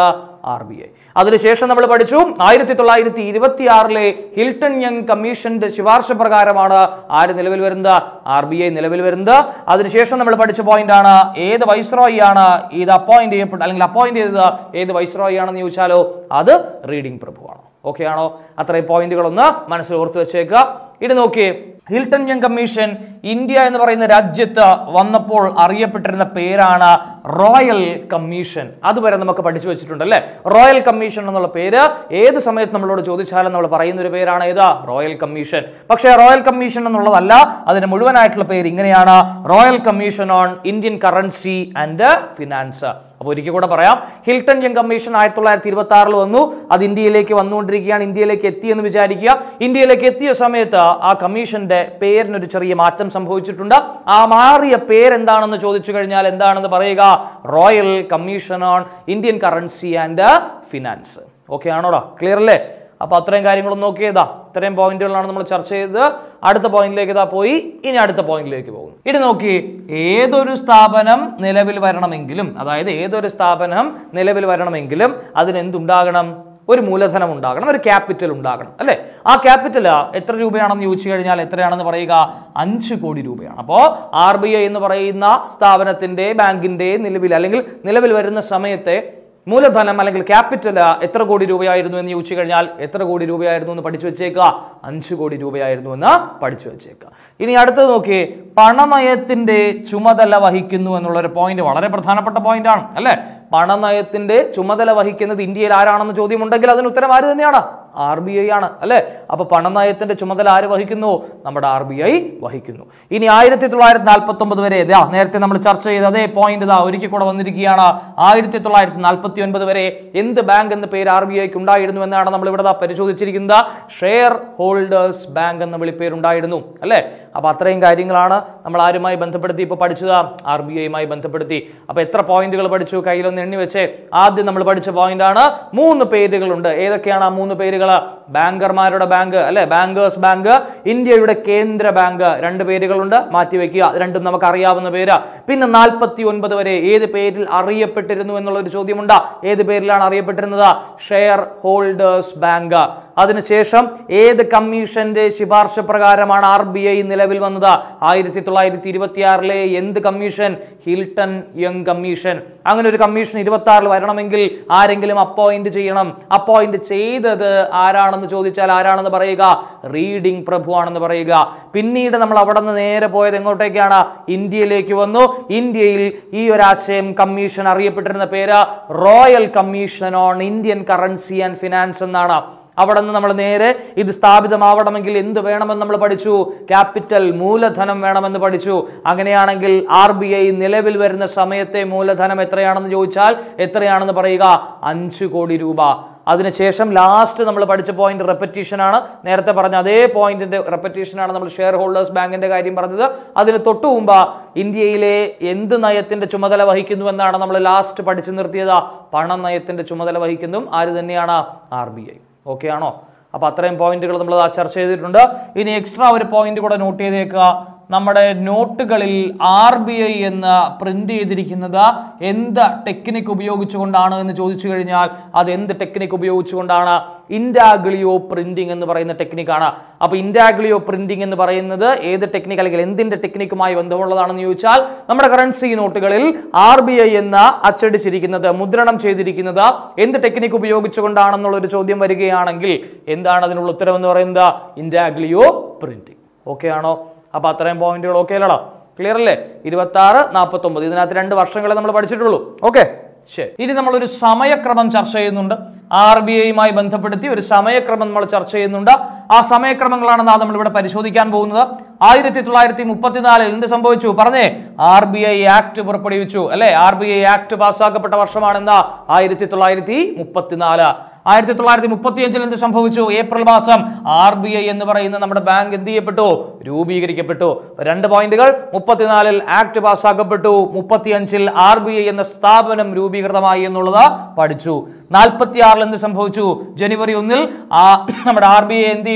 ആർ ബി ഐ അതിനുശേഷം നമ്മൾ പഠിച്ചു ആയിരത്തി തൊള്ളായിരത്തി ഇരുപത്തി ആറിലെ ഹിൽട്ടൺ യങ് കമ്മീഷന്റെ ശുപാർശ പ്രകാരമാണ് ആര് നിലവിൽ വരുന്നത് ആർ ബി ഐ നിലവിൽ വരുന്നത് അതിനുശേഷം നമ്മൾ പഠിച്ച പോയിന്റ് ആണ് ഏത് വൈസ്രോയി ആണ് ഇത് അപ്പോയിന്റ് ചെയ്യപ്പെട്ട അല്ലെങ്കിൽ അപ്പോയിന്റ് ചെയ്തത് ഏത് വൈസ്രോയി ആണെന്ന് ചോദിച്ചാലോ അത് റീഡിംഗ് പ്രഭുവാണ് ഓക്കെ ആണോ അത്രയും പോയിന്റുകളൊന്ന് മനസ്സിൽ ഓർത്ത് വെച്ചേക്കുക ഇത് നോക്കിയേ ഹിൽട്ടൺ യങ് കമ്മീഷൻ ഇന്ത്യ എന്ന് പറയുന്ന രാജ്യത്ത് വന്നപ്പോൾ അറിയപ്പെട്ടിരുന്ന പേരാണ് റോയൽ കമ്മീഷൻ അതുവരെ നമുക്ക് പഠിച്ചു വെച്ചിട്ടുണ്ട് അല്ലേ റോയൽ കമ്മീഷൻ എന്നുള്ള പേര് ഏത് സമയത്ത് നമ്മളോട് ചോദിച്ചാലും നമ്മൾ പറയുന്ന ഒരു പേരാണ് ഏതാ റോയൽ കമ്മീഷൻ പക്ഷേ റോയൽ കമ്മീഷൻ എന്നുള്ളതല്ല അതിന്റെ മുഴുവനായിട്ടുള്ള പേര് ഇങ്ങനെയാണ് royal commission on Indian currency and finance അപ്പോൾ ഒരിക്കൽ കൂടെ പറയാം ഹിൽട്ടൺ യങ് കമ്മീഷൻ ആയിരത്തി തൊള്ളായിരത്തി ഇരുപത്തി ആറിൽ വന്നു അത് ഇന്ത്യയിലേക്ക് വന്നുകൊണ്ടിരിക്കുകയാണ് ഇന്ത്യയിലേക്ക് എത്തിയെന്ന് വിചാരിക്കുക ഇന്ത്യയിലേക്ക് എത്തിയ സമയത്ത് ആ കമ്മീഷന്റെ പേരിനൊരു ചെറിയ മാറ്റം സംഭവിച്ചിട്ടുണ്ട് ആ മാറിയ പേരെന്താണെന്ന് ചോദിച്ചു കഴിഞ്ഞാൽ എന്താണെന്ന് പറയുക royal commission on Indian currency and finance okay ആണോടാ ക്ലിയർ അല്ലേ അപ്പൊ അത്രയും കാര്യങ്ങളൊന്നും നോക്കിയതാ ഇത്രയും പോയിന്റുകളാണ് നമ്മൾ ചർച്ച ചെയ്തത് അടുത്ത പോയിന്റിലേക്ക് ഇതാ പോയി ഇനി അടുത്ത പോയിന്റിലേക്ക് പോകും ഇനി നോക്കി ഏതൊരു സ്ഥാപനം നിലവിൽ വരണമെങ്കിലും അതായത് ഏതൊരു സ്ഥാപനം നിലവിൽ വരണമെങ്കിലും അതിന് എന്തുണ്ടാകണം ഒരു മൂലധനം ഉണ്ടാകണം ഒരു ക്യാപിറ്റൽ ഉണ്ടാകണം അല്ലേ ആ ക്യാപിറ്റൽ എത്ര രൂപയാണെന്ന് ചോദിച്ചു കഴിഞ്ഞാൽ എത്രയാണെന്ന് പറയുക അഞ്ച് കോടി രൂപയാണ് അപ്പോൾ ആർ ബി ഐ എന്ന് പറയുന്ന സ്ഥാപനത്തിന്റെ ബാങ്കിന്റെ നിലവിൽ അല്ലെങ്കിൽ നിലവിൽ വരുന്ന സമയത്തെ മൂലധനം അല്ലെങ്കിൽ ക്യാപിറ്റൽ എത്ര കോടി രൂപയായിരുന്നു എന്ന് ചോദിച്ചു കഴിഞ്ഞാൽ എത്ര കോടി രൂപയായിരുന്നു എന്ന് പഠിച്ചു വെച്ചേക്കുക അഞ്ച് കോടി രൂപയായിരുന്നു എന്ന് പഠിച്ചു വെച്ചേക്കുക ഇനി അടുത്തത് നോക്കിയേ പണനയത്തിന്റെ ചുമതല വഹിക്കുന്നു എന്നുള്ളൊരു പോയിന്റ് വളരെ പ്രധാനപ്പെട്ട പോയിന്റ് ആണ് അല്ലേ പണനയത്തിന്റെ ചുമതല വഹിക്കുന്നത് ഇന്ത്യയിൽ ആരാണെന്ന് ചോദ്യമുണ്ടെങ്കിൽ അതിന് ഉത്തരം ആര് തന്നെയാണ് ആർ ബി ഐ ആണ് അല്ലേ അപ്പൊ പണനയത്തിന്റെ ചുമതല ആര് വഹിക്കുന്നു നമ്മുടെ ആർ ബി ഐ വഹിക്കുന്നു ഇനി ആയിരത്തി തൊള്ളായിരത്തി നാൽപ്പത്തി ഒമ്പത് വരെ ഇതാ നേരത്തെ നമ്മൾ ചർച്ച ചെയ്ത അതേ പോയിന്റ് ഇതാ ഒരിക്കൽ കൂടെ വന്നിരിക്കുകയാണ് ആയിരത്തി തൊള്ളായിരത്തി നാൽപ്പത്തി ഒൻപത് വരെ എന്ത് ബാങ്ക് എന്ന പേര് ആർ ബി ഐക്ക് ഉണ്ടായിരുന്നു എന്നാണ് നമ്മൾ ഇവിടെ ദാ പരിശോധിച്ചിരിക്കുന്നത് ഷെയർ ഹോൾഡേഴ്സ് ബാങ്ക് എന്ന വിളിപ്പേരുണ്ടായിരുന്നു അല്ലേ അപ്പൊ അത്രയും കാര്യങ്ങളാണ് നമ്മൾ ആരുമായി ബന്ധപ്പെടുത്തി ഇപ്പോൾ പഠിച്ചത് ആർ ബി ഐയുമായി ബന്ധപ്പെടുത്തി അപ്പൊ എത്ര പോയിന്റുകൾ പഠിച്ചു കയ്യിലൊന്ന് എണ്ണി വെച്ച് ആദ്യം നമ്മൾ പഠിച്ച പോയിന്റ് ആണ് മൂന്ന് പേരുകളുണ്ട് ഏതൊക്കെയാണ് ആ മൂന്ന് പേരുകൾ ബാങ്കർമാരുടെ ബാങ്ക് അല്ലെ ബാങ്കേഴ്സ് ബാങ്ക് ഇന്ത്യയുടെ കേന്ദ്ര ബാങ്ക് രണ്ട് പേരുകളുണ്ട് മാറ്റി വെക്കുക അത് രണ്ടും നമുക്ക് അറിയാവുന്ന പേര് പിന്നെ നാൽപ്പത്തി ഒൻപത് വരെ ഏത് പേരിൽ അറിയപ്പെട്ടിരുന്നു എന്നുള്ള ഒരു ചോദ്യമുണ്ട് ഏത് പേരിലാണ് അറിയപ്പെട്ടിരുന്നത് ഷെയർ ഹോൾഡേഴ്സ് ബാങ്ക് അതിനുശേഷം ഏത് കമ്മീഷന്റെ ശുപാർശ പ്രകാരമാണ് ആർ ബി ഐ നിലവിൽ വന്നത് ആയിരത്തി തൊള്ളായിരത്തി ഇരുപത്തി ആറിലെ എന്ത് കമ്മീഷൻ ഹിൽട്ടൺ യങ് കമ്മീഷൻ അങ്ങനെ ഒരു കമ്മീഷൻ ഇരുപത്തി ആറിൽ വരണമെങ്കിൽ ആരെങ്കിലും അപ്പോയിന്റ് ചെയ്യണം അപ്പോയിന്റ് ചെയ്തത് ആരാണെന്ന് ചോദിച്ചാൽ ആരാണെന്ന് പറയുക റീഡിംഗ് പ്രഭു ആണെന്ന് പറയുക പിന്നീട് നമ്മൾ അവിടെ നിന്ന് നേരെ പോയത് എങ്ങോട്ടേക്കാണ് ഇന്ത്യയിലേക്ക് വന്നു ഇന്ത്യയിൽ ഈ ഒരു ആശയം കമ്മീഷൻ അറിയപ്പെട്ടിരുന്ന പേര് royal commission on Indian currency and finance എന്നാണ് അവിടെ നിന്ന് നമ്മൾ നേരെ ഇത് സ്ഥാപിതമാവണമെങ്കിൽ എന്ത് വേണമെന്ന് നമ്മൾ പഠിച്ചു ക്യാപിറ്റൽ മൂലധനം വേണമെന്ന് പഠിച്ചു അങ്ങനെയാണെങ്കിൽ ആർ ബി ഐ നിലവിൽ വരുന്ന സമയത്തെ മൂലധനം എത്രയാണെന്ന് ചോദിച്ചാൽ എത്രയാണെന്ന് പറയുക അഞ്ച് കോടി രൂപ അതിനുശേഷം ലാസ്റ്റ് നമ്മൾ പഠിച്ച പോയിന്റ് റെപ്പറ്റീഷൻ ആണ് നേരത്തെ പറഞ്ഞ അതേ പോയിന്റിന്റെ റെപ്പറ്റീഷൻ ആണ് നമ്മൾ ഷെയർ ഹോൾഡേഴ്സ് ബാങ്കിന്റെ കാര്യം പറഞ്ഞത് അതിന് തൊട്ടു മുമ്പ് ഇന്ത്യയിലെ എന്ത് നയത്തിന്റെ ചുമതല വഹിക്കുന്നു എന്നാണ് നമ്മൾ ലാസ്റ്റ് പഠിച്ചു നിർത്തിയത് പണനയത്തിന്റെ ചുമതല വഹിക്കുന്നതും ആര് തന്നെയാണ് ആർ ബി ഐ ഓക്കെ ആണോ അപ്പൊ അത്രയും പോയിന്റുകൾ നമ്മൾ ആ ചർച്ച ചെയ്തിട്ടുണ്ട് ഇനി എക്സ്ട്രാ ഒരു പോയിന്റ് കൂടെ നോട്ട് ചെയ്തേക്കുക നമ്മുടെ നോട്ടുകളിൽ ആർ ബി ഐ എന്ന് പ്രിന്റ് ചെയ്തിരിക്കുന്നത് എന്ത് ടെക്നിക്ക് ഉപയോഗിച്ചുകൊണ്ടാണ് എന്ന് ചോദിച്ചു കഴിഞ്ഞാൽ അത് എന്ത് ടെക്നിക്ക് ഉപയോഗിച്ചുകൊണ്ടാണ് ഇൻഡാഗ്ലിയോ പ്രിന്റിംഗ് എന്ന് പറയുന്ന ടെക്നിക്കാണ് അപ്പൊ ഇൻഡാഗ്ലിയോ പ്രിന്റിംഗ് എന്ന് പറയുന്നത് ഏത് ടെക്നിക്ക് അല്ലെങ്കിൽ എന്തിന്റെ ടെക്നിക്കുമായി ബന്ധമുള്ളതാണെന്ന് ചോദിച്ചാൽ നമ്മുടെ കറൻസി നോട്ടുകളിൽ ആർ ബി ഐ എന്ന് അച്ചടിച്ചിരിക്കുന്നത് മുദ്രണം ചെയ്തിരിക്കുന്നത് എന്ത് ടെക്നിക്ക് ഉപയോഗിച്ചുകൊണ്ടാണെന്നുള്ള ഒരു ചോദ്യം വരികയാണെങ്കിൽ എന്താണ് അതിനുള്ള ഉത്തരം എന്ന് പറയുന്നത് ഇൻഡാഗ്ലിയോ പ്രിന്റിംഗ് ഓക്കെ ആണോ അപ്പൊ അത്രയും പോയിന്റുകൾ ഓക്കെ അല്ലടാ ക്ലിയർ അല്ലേ ഇരുപത്തി ആറ് നാൽപ്പത്തി ഒമ്പത് ഇതിനകത്ത് രണ്ട് വർഷങ്ങളെ നമ്മൾ പഠിച്ചിട്ടുള്ളൂ ഓക്കെ ശരി ഇനി നമ്മൾ ഒരു സമയക്രമം ചർച്ച ചെയ്യുന്നുണ്ട് ആർ ബി ഐയുമായി ബന്ധപ്പെടുത്തി ഒരു സമയക്രമം നമ്മൾ ചർച്ച ചെയ്യുന്നുണ്ട് ആ സമയക്രമങ്ങളാണ് നാം നമ്മൾ ഇവിടെ പരിശോധിക്കാൻ പോകുന്നത് ആയിരത്തി തൊള്ളായിരത്തി മുപ്പത്തിനാലിൽ എന്ത് സംഭവിച്ചു പറഞ്ഞേ ആർ ബി ഐ ആക്ട് പുറപ്പെടുവിച്ചു അല്ലെ ആർ ബി ഐ ആക്ട് പാസ്സാക്കപ്പെട്ട വർഷമാണെന്ന് ആയിരത്തി തൊള്ളായിരത്തി മുപ്പത്തിനാല് ആയിരത്തി തൊള്ളായിരത്തി മുപ്പത്തി അഞ്ചിൽ എന്ത് സംഭവിച്ചു ഏപ്രിൽ മാസം ആർ ബി ഐ എന്ന് പറയുന്ന നമ്മുടെ ബാങ്ക് എന്ത് ചെയ്യപ്പെട്ടു രൂപീകരിക്കപ്പെട്ടു രണ്ട് പോയിന്റുകൾ മുപ്പത്തിനാലിൽ ആക്ട് പാസ്സാക്കപ്പെട്ടു മുപ്പത്തിയഞ്ചിൽ ആർ ബി ഐ എന്ന സ്ഥാപനം രൂപീകൃതമായി എന്നുള്ളത് പഠിച്ചു നാൽപ്പത്തി ആറിൽ എന്ത് സംഭവിച്ചു ജനുവരി ഒന്നിൽ ആ നമ്മുടെ ആർ ബി ഐ എന്ത് ചെയ്തു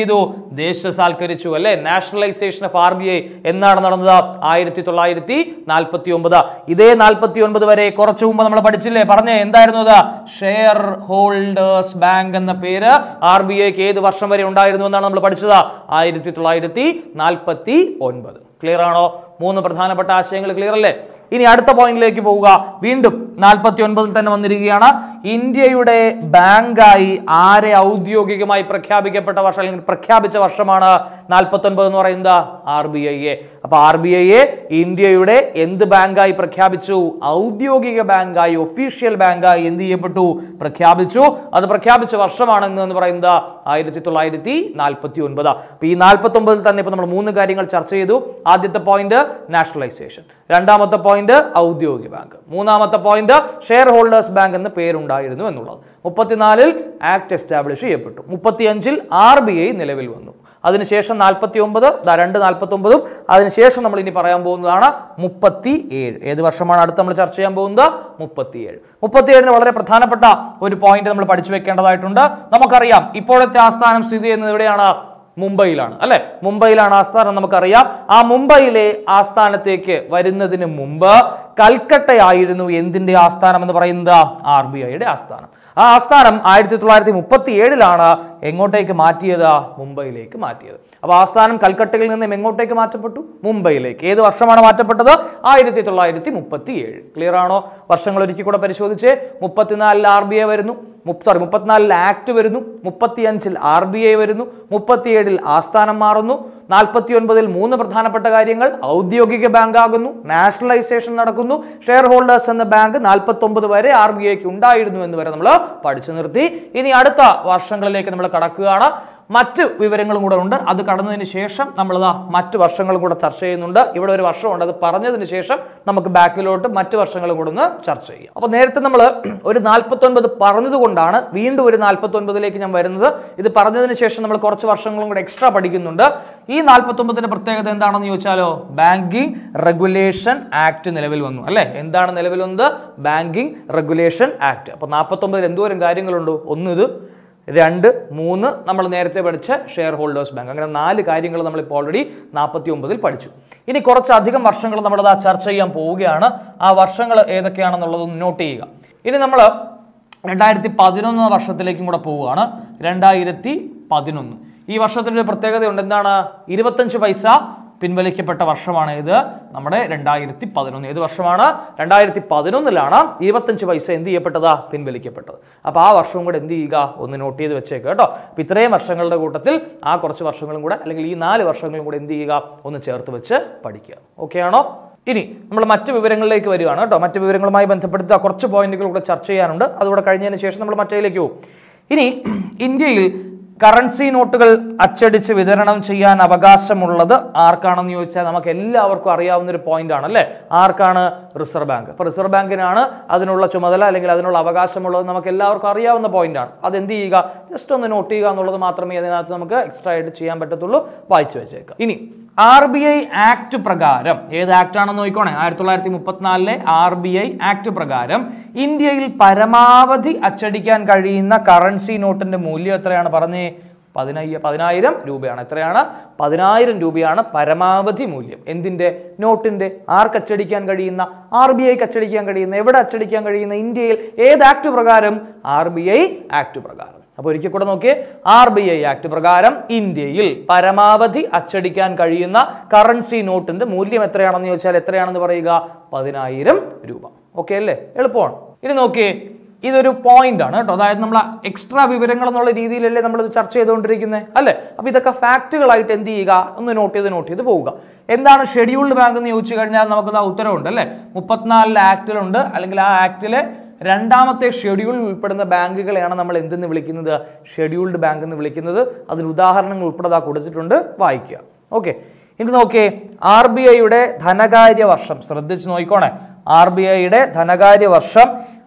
ദേശസാൽക്കരിച്ചു അല്ലെ nationalisation of R B I എന്നാണ് നടന്നത് ആയിരത്തി തൊള്ളായിരത്തി നാൽപ്പത്തി ഒമ്പത് ഇതേ നാൽപ്പത്തി ഒൻപത് വരെ കുറച്ചു മുമ്പ് നമ്മൾ പഠിച്ചില്ലേ പറഞ്ഞേ എന്തായിരുന്നു അത് ഷെയർ ഹോൾഡേഴ്സ് ബാങ്ക് എന്ന പേര് ആർ ബി ഐക്ക് ഏത് വർഷം വരെ ഉണ്ടായിരുന്നു എന്നാണ് നമ്മൾ പഠിച്ചത് ആയിരത്തി തൊള്ളായിരത്തി നാൽപ്പത്തി ഒൻപത് ക്ലിയർ ആണോ മൂന്ന് പ്രധാനപ്പെട്ട ആശയങ്ങൾ ക്ലിയർ അല്ലേ ഇനി അടുത്ത പോയിന്റിലേക്ക് പോവുക വീണ്ടും നാൽപ്പത്തി ഒൻപതിൽ തന്നെ വന്നിരിക്കുകയാണ് ഇന്ത്യയുടെ ബാങ്കായി ആരെ ഔദ്യോഗികമായി പ്രഖ്യാപിക്കപ്പെട്ട വർഷം അല്ലെങ്കിൽ പ്രഖ്യാപിച്ച വർഷമാണ് നാൽപ്പത്തി ഒൻപത് എന്ന് പറയുന്നത് ആർ ബി ഐയെ അപ്പൊ ആർ ബി ഐയെ ഇന്ത്യയുടെ എന്ത് ബാങ്കായി പ്രഖ്യാപിച്ചു ഔദ്യോഗിക ബാങ്കായി ഒഫീഷ്യൽ ബാങ്കായി എന്ത് ചെയ്യപ്പെട്ടു പ്രഖ്യാപിച്ചു അത് പ്രഖ്യാപിച്ച വർഷമാണ് എന്ന് പറയുന്നത് ആയിരത്തി തൊള്ളായിരത്തി നാൽപ്പത്തി ഒൻപത് അപ്പൊ ഈ നാൽപ്പത്തി ഒമ്പതിൽ തന്നെ ഇപ്പൊ നമ്മൾ മൂന്ന് കാര്യങ്ങൾ ചർച്ച ചെയ്തു ആദ്യത്തെ പോയിന്റ് നാഷണലൈസേഷൻ രണ്ടാമത്തെ പോയിന്റ് ഔദ്യോഗിക ബാങ്ക് മൂന്നാമത്തെ പോയിന്റ് ഷെയർ ഹോൾഡേഴ്സ് ബാങ്ക് എന്ന പേരുണ്ടായിരുന്നു എന്നുള്ളത് മുപ്പത്തിനാലിൽ ആക്ട് എസ്റ്റാബ്ലിഷ് ചെയ്യപ്പെട്ടു മുപ്പത്തിയഞ്ചിൽ ആർ ബി ഐ നിലവിൽ വന്നു അതിനുശേഷം നാൽപ്പത്തി ഒമ്പത് രണ്ട് നാൽപ്പത്തി ഒമ്പതും അതിനുശേഷം നമ്മൾ ഇനി പറയാൻ പോകുന്നതാണ് മുപ്പത്തി ഏഴ് ഏത് വർഷമാണ് അടുത്ത് നമ്മൾ ചർച്ച ചെയ്യാൻ പോകുന്നത് മുപ്പത്തിയേഴ് മുപ്പത്തിയേഴിന് വളരെ പ്രധാനപ്പെട്ട ഒരു പോയിന്റ് നമ്മൾ പഠിച്ചു വെക്കേണ്ടതായിട്ടുണ്ട് നമുക്കറിയാം ഇപ്പോഴത്തെ ആസ്ഥാനം സ്ഥിതി ചെയ്യുന്നത് എവിടെയാണ് മുംബൈയിലാണ് അല്ലെ മുംബൈയിലാണ് ആസ്ഥാനം നമുക്കറിയാം ആ മുംബൈയിലെ ആസ്ഥാനത്തേക്ക് വരുന്നതിന് മുമ്പ് കൽക്കട്ടയായിരുന്നു എന്തിന്റെ ആസ്ഥാനം എന്ന് പറയുന്നത് ആർ ബി ഐയുടെ ആസ്ഥാനം ആ ആസ്ഥാനം ആയിരത്തി തൊള്ളായിരത്തി മുപ്പത്തി ഏഴിലാണ് എങ്ങോട്ടേക്ക് മാറ്റിയത് മുംബൈയിലേക്ക് മാറ്റിയത് അപ്പോൾ ആസ്ഥാനം കൽക്കട്ടയിൽ നിന്നും എങ്ങോട്ടേക്ക് മാറ്റപ്പെട്ടു മുംബൈയിലേക്ക് ഏത് വർഷമാണ് മാറ്റപ്പെട്ടത് ആയിരത്തി തൊള്ളായിരത്തി മുപ്പത്തി ഏഴ് ക്ലിയർ ആണോ വർഷങ്ങൾ ഒരിക്കൽ കൂടെ പരിശോധിച്ച് മുപ്പത്തിനാലിൽ ആർ ബി ഐ വരുന്നു സോറി മുപ്പത്തിനാലിൽ ആക്ട് വരുന്നു മുപ്പത്തിയഞ്ചിൽ ആർ ബി ഐ വരുന്നു മുപ്പത്തിയേഴിൽ ആസ്ഥാനം മാറുന്നു നാൽപ്പത്തി ഒൻപതിൽ മൂന്ന് പ്രധാനപ്പെട്ട കാര്യങ്ങൾ ഔദ്യോഗിക ബാങ്ക് ആകുന്നു നാഷണലൈസേഷൻ നടക്കുന്നു ഷെയർ ഹോൾഡേഴ്സ് എന്ന ബാങ്ക് നാൽപ്പത്തി ഒമ്പത് വരെ ആർ ബി ഐക്ക് ഉണ്ടായിരുന്നു എന്ന് വരെ നമ്മൾ പഠിച്ചു നിർത്തി ഇനി അടുത്ത വർഷങ്ങളിലേക്ക് നമ്മൾ കടക്കുകയാണ് മറ്റ് വിവരങ്ങളും കൂടെ ഉണ്ട് അത് കടന്നതിന് ശേഷം നമ്മളിതാ മറ്റ് വർഷങ്ങളും കൂടെ ചർച്ച ചെയ്യുന്നുണ്ട് ഇവിടെ ഒരു വർഷമുണ്ട് അത് പറഞ്ഞതിന് ശേഷം നമുക്ക് ബാക്കിലോട്ട് മറ്റ് വർഷങ്ങളും കൂടെ ഒന്ന് ചർച്ച ചെയ്യാം അപ്പോൾ നേരത്തെ നമ്മൾ ഒരു നാൽപ്പത്തൊൻപത് പറഞ്ഞതുകൊണ്ടാണ് വീണ്ടും ഒരു നാൽപ്പത്തൊൻപതിലേക്ക് ഞാൻ വരുന്നത് ഇത് പറഞ്ഞതിന് ശേഷം നമ്മൾ കുറച്ച് വർഷങ്ങളും കൂടെ എക്സ്ട്രാ പഠിക്കുന്നുണ്ട് ഈ നാൽപ്പത്തൊമ്പതിന്റെ പ്രത്യേകത എന്താണെന്ന് ചോദിച്ചാലോ ബാങ്കിങ് റെഗുലേഷൻ ആക്ട് നിലവിൽ വന്നു അല്ലേ എന്താണ് നിലവിൽ വന്നത് ബാങ്കിങ് റെഗുലേഷൻ ആക്ട് അപ്പോൾ നാൽപ്പത്തൊമ്പതിൽ എന്തോരം കാര്യങ്ങളുണ്ട് ഒന്ന് ഇത് രണ്ട് മൂന്ന് നമ്മൾ നേരത്തെ പഠിച്ച ഷെയർ ഹോൾഡേഴ്സ് ബാങ്ക് അങ്ങനെ നാല് കാര്യങ്ങൾ നമ്മളിപ്പോൾ ഓൾറെഡി നാൽപ്പത്തി ഒമ്പതിൽ പഠിച്ചു ഇനി കുറച്ചധികം വർഷങ്ങൾ നമ്മളത് ആ ചർച്ച ചെയ്യാൻ പോവുകയാണ് ആ വർഷങ്ങൾ ഏതൊക്കെയാണെന്നുള്ളത് നോട്ട് ചെയ്യുക ഇനി നമ്മൾ രണ്ടായിരത്തി പതിനൊന്ന് വർഷത്തിലേക്കും കൂടെ പോവുകയാണ് രണ്ടായിരത്തി പതിനൊന്ന് ഈ വർഷത്തിൻ്റെ ഒരു പ്രത്യേകതയുണ്ട് എന്താണ് ഇരുപത്തഞ്ച് പൈസ പിൻവലിക്കപ്പെട്ട വർഷമാണ് ഇത് നമ്മുടെ രണ്ടായിരത്തി പതിനൊന്ന് ഏത് വർഷമാണ് രണ്ടായിരത്തി പതിനൊന്നിലാണ് ഇരുപത്തഞ്ച് പൈസ എന്ത് ചെയ്യപ്പെട്ടതാ പിൻവലിക്കപ്പെട്ടത് അപ്പോൾ ആ വർഷവും കൂടെ എന്ത് ചെയ്യുക ഒന്ന് നോട്ട് ചെയ്ത് വെച്ചേക്കുക കേട്ടോ അപ്പോൾ ഇത്രയും വർഷങ്ങളുടെ കൂട്ടത്തിൽ ആ കുറച്ച് വർഷങ്ങളും കൂടെ അല്ലെങ്കിൽ ഈ നാല് വർഷങ്ങളും കൂടെ എന്ത് ചെയ്യുക ഒന്ന് ചേർത്ത് വെച്ച് പഠിക്കുക ഓക്കെ ആണോ ഇനി നമ്മൾ മറ്റ് വിവരങ്ങളിലേക്ക് വരികയാണ് കേട്ടോ മറ്റ് വിവരങ്ങളുമായി ബന്ധപ്പെടുത്ത കുറച്ച് പോയിന്റുകൾ കൂടെ ചർച്ച ചെയ്യാനുണ്ട് അതുകൂടെ കഴിഞ്ഞതിന് ശേഷം നമ്മൾ മറ്റേലേക്ക് പോകും ഇനി ഇന്ത്യയിൽ കറൻസി നോട്ടുകൾ അച്ചടിച്ച് വിതരണം ചെയ്യാൻ അവകാശമുള്ളത് ആർക്കാണെന്ന് ചോദിച്ചാൽ നമുക്ക് എല്ലാവർക്കും അറിയാവുന്ന ഒരു പോയിന്റ് ആണ് അല്ലേ ആർക്കാണ് റിസർവ് ബാങ്ക് അപ്പോൾ റിസർവ് ബാങ്കിനാണ് അതിനുള്ള ചുമതല അല്ലെങ്കിൽ അതിനുള്ള അവകാശമുള്ളത് നമുക്ക് എല്ലാവർക്കും അറിയാവുന്ന പോയിന്റ് ആണ് അത് എന്ത് ചെയ്യുക ജസ്റ്റ് ഒന്ന് നോട്ട് ചെയ്യുക എന്നുള്ളത് മാത്രമേ അതിനകത്ത് നമുക്ക് എക്സ്ട്രാ ആയിട്ട് ചെയ്യാൻ പറ്റത്തുള്ളൂ വായിച്ചു വെച്ചേക്കാം ഇനി ആർ ബി ഐ ആക്ട് പ്രകാരം ഏത് ആക്ട് ആണെന്ന് നോക്കിക്കോണേ ആയിരത്തി തൊള്ളായിരത്തി മുപ്പത്തിനാലിലെ ആർ ബി ഐ ആക്ട് പ്രകാരം ഇന്ത്യയിൽ പരമാവധി അച്ചടിക്കാൻ കഴിയുന്ന കറൻസി നോട്ടിന്റെ മൂല്യം എത്രയാണ് പറഞ്ഞേ പതിനയ്യ പതിനായിരം രൂപയാണ് എത്രയാണ് പതിനായിരം രൂപയാണ് പരമാവധി മൂല്യം എന്തിന്റെ നോട്ടിന്റെ ആർക്ക് അച്ചടിക്കാൻ കഴിയുന്ന ആർ ബി ഐക്ക് അച്ചടിക്കാൻ കഴിയുന്ന എവിടെ അച്ചടിക്കാൻ കഴിയുന്ന ഇന്ത്യയിൽ ഏത് ആക്ട് പ്രകാരം ആർ ബി ഐ ആക്ട് പ്രകാരം അപ്പോൾ ഒരിക്കൽ കൂടെ നോക്കിയേ ആർ ബി ഐ ആക്ട് പ്രകാരം ഇന്ത്യയിൽ പരമാവധി അച്ചടിക്കാൻ കഴിയുന്ന കറൻസി നോട്ടിന്റെ മൂല്യം എത്രയാണെന്ന് ചോദിച്ചാൽ എത്രയാണെന്ന് പറയുക പതിനായിരം രൂപ ഓക്കെ അല്ലേ എളുപ്പമാണ് ഇനി നോക്കിയേ ഇതൊരു പോയിന്റ് ആണ് കേട്ടോ അതായത് നമ്മൾ എക്സ്ട്രാ വിവരങ്ങൾ എന്നുള്ള രീതിയിലല്ലേ നമ്മൾ ഇത് ചർച്ച ചെയ്തുകൊണ്ടിരിക്കുന്നത് അല്ലേ അപ്പോൾ ഇതൊക്കെ ഫാക്റ്റുകളായിട്ട് എന്ത് ചെയ്യുക ഒന്ന് നോട്ട് ചെയ്ത് നോട്ട് ചെയ്ത് പോവുക എന്താണ് ഷെഡ്യൂൾഡ് ബാങ്ക് എന്ന് ചോദിച്ചു കഴിഞ്ഞാൽ നമുക്ക് ആ ഉത്തരവുണ്ട് അല്ലേ മുപ്പത്തിനാലിലെ ആക്ടിലുണ്ട് അല്ലെങ്കിൽ ആ ആക്ടിലെ രണ്ടാമത്തെ ഷെഡ്യൂളിൽ ഉൾപ്പെടുന്ന ബാങ്കുകളെയാണ് നമ്മൾ എന്തെന്ന് വിളിക്കുന്നത് ഷെഡ്യൂൾഡ് ബാങ്ക് എന്ന് വിളിക്കുന്നത് അതിന് ഉദാഹരണങ്ങൾ ഉൾപ്പെടെ ദാ കൊടുത്തിട്ടുണ്ട് വായിക്കുക ഓക്കെ ഇനി നോക്കിയേ ആർ ബി ഐയുടെ ധനകാര്യ വർഷം ശ്രദ്ധിച്ച് നോക്കിക്കോണേ ആർ ബി ഐയുടെ ധനകാര്യ വർഷം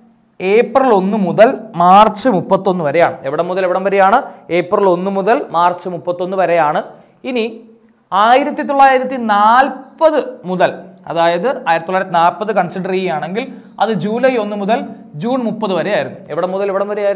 ഏപ്രിൽ ഒന്ന് മുതൽ മാർച്ച് മുപ്പത്തൊന്ന് വരെയാണ് എവിടെ മുതൽ എവിടം വരെയാണ് ഏപ്രിൽ ഒന്ന് മുതൽ മാർച്ച് മുപ്പത്തൊന്ന് വരെയാണ് ഇനി ആയിരത്തി തൊള്ളായിരത്തി നാൽപ്പത് മുതൽ അതായത് ആയിരത്തി തൊള്ളായിരത്തി നാൽപ്പത് കൺസിഡർ ചെയ്യുകയാണെങ്കിൽ അത് ജൂലൈ ഒന്ന് മുതൽ ജൂൺ മുപ്പത് വരെ ആയിരുന്നു എവിടെ മുതൽ എവിടം വരെ ആയിരുന്നു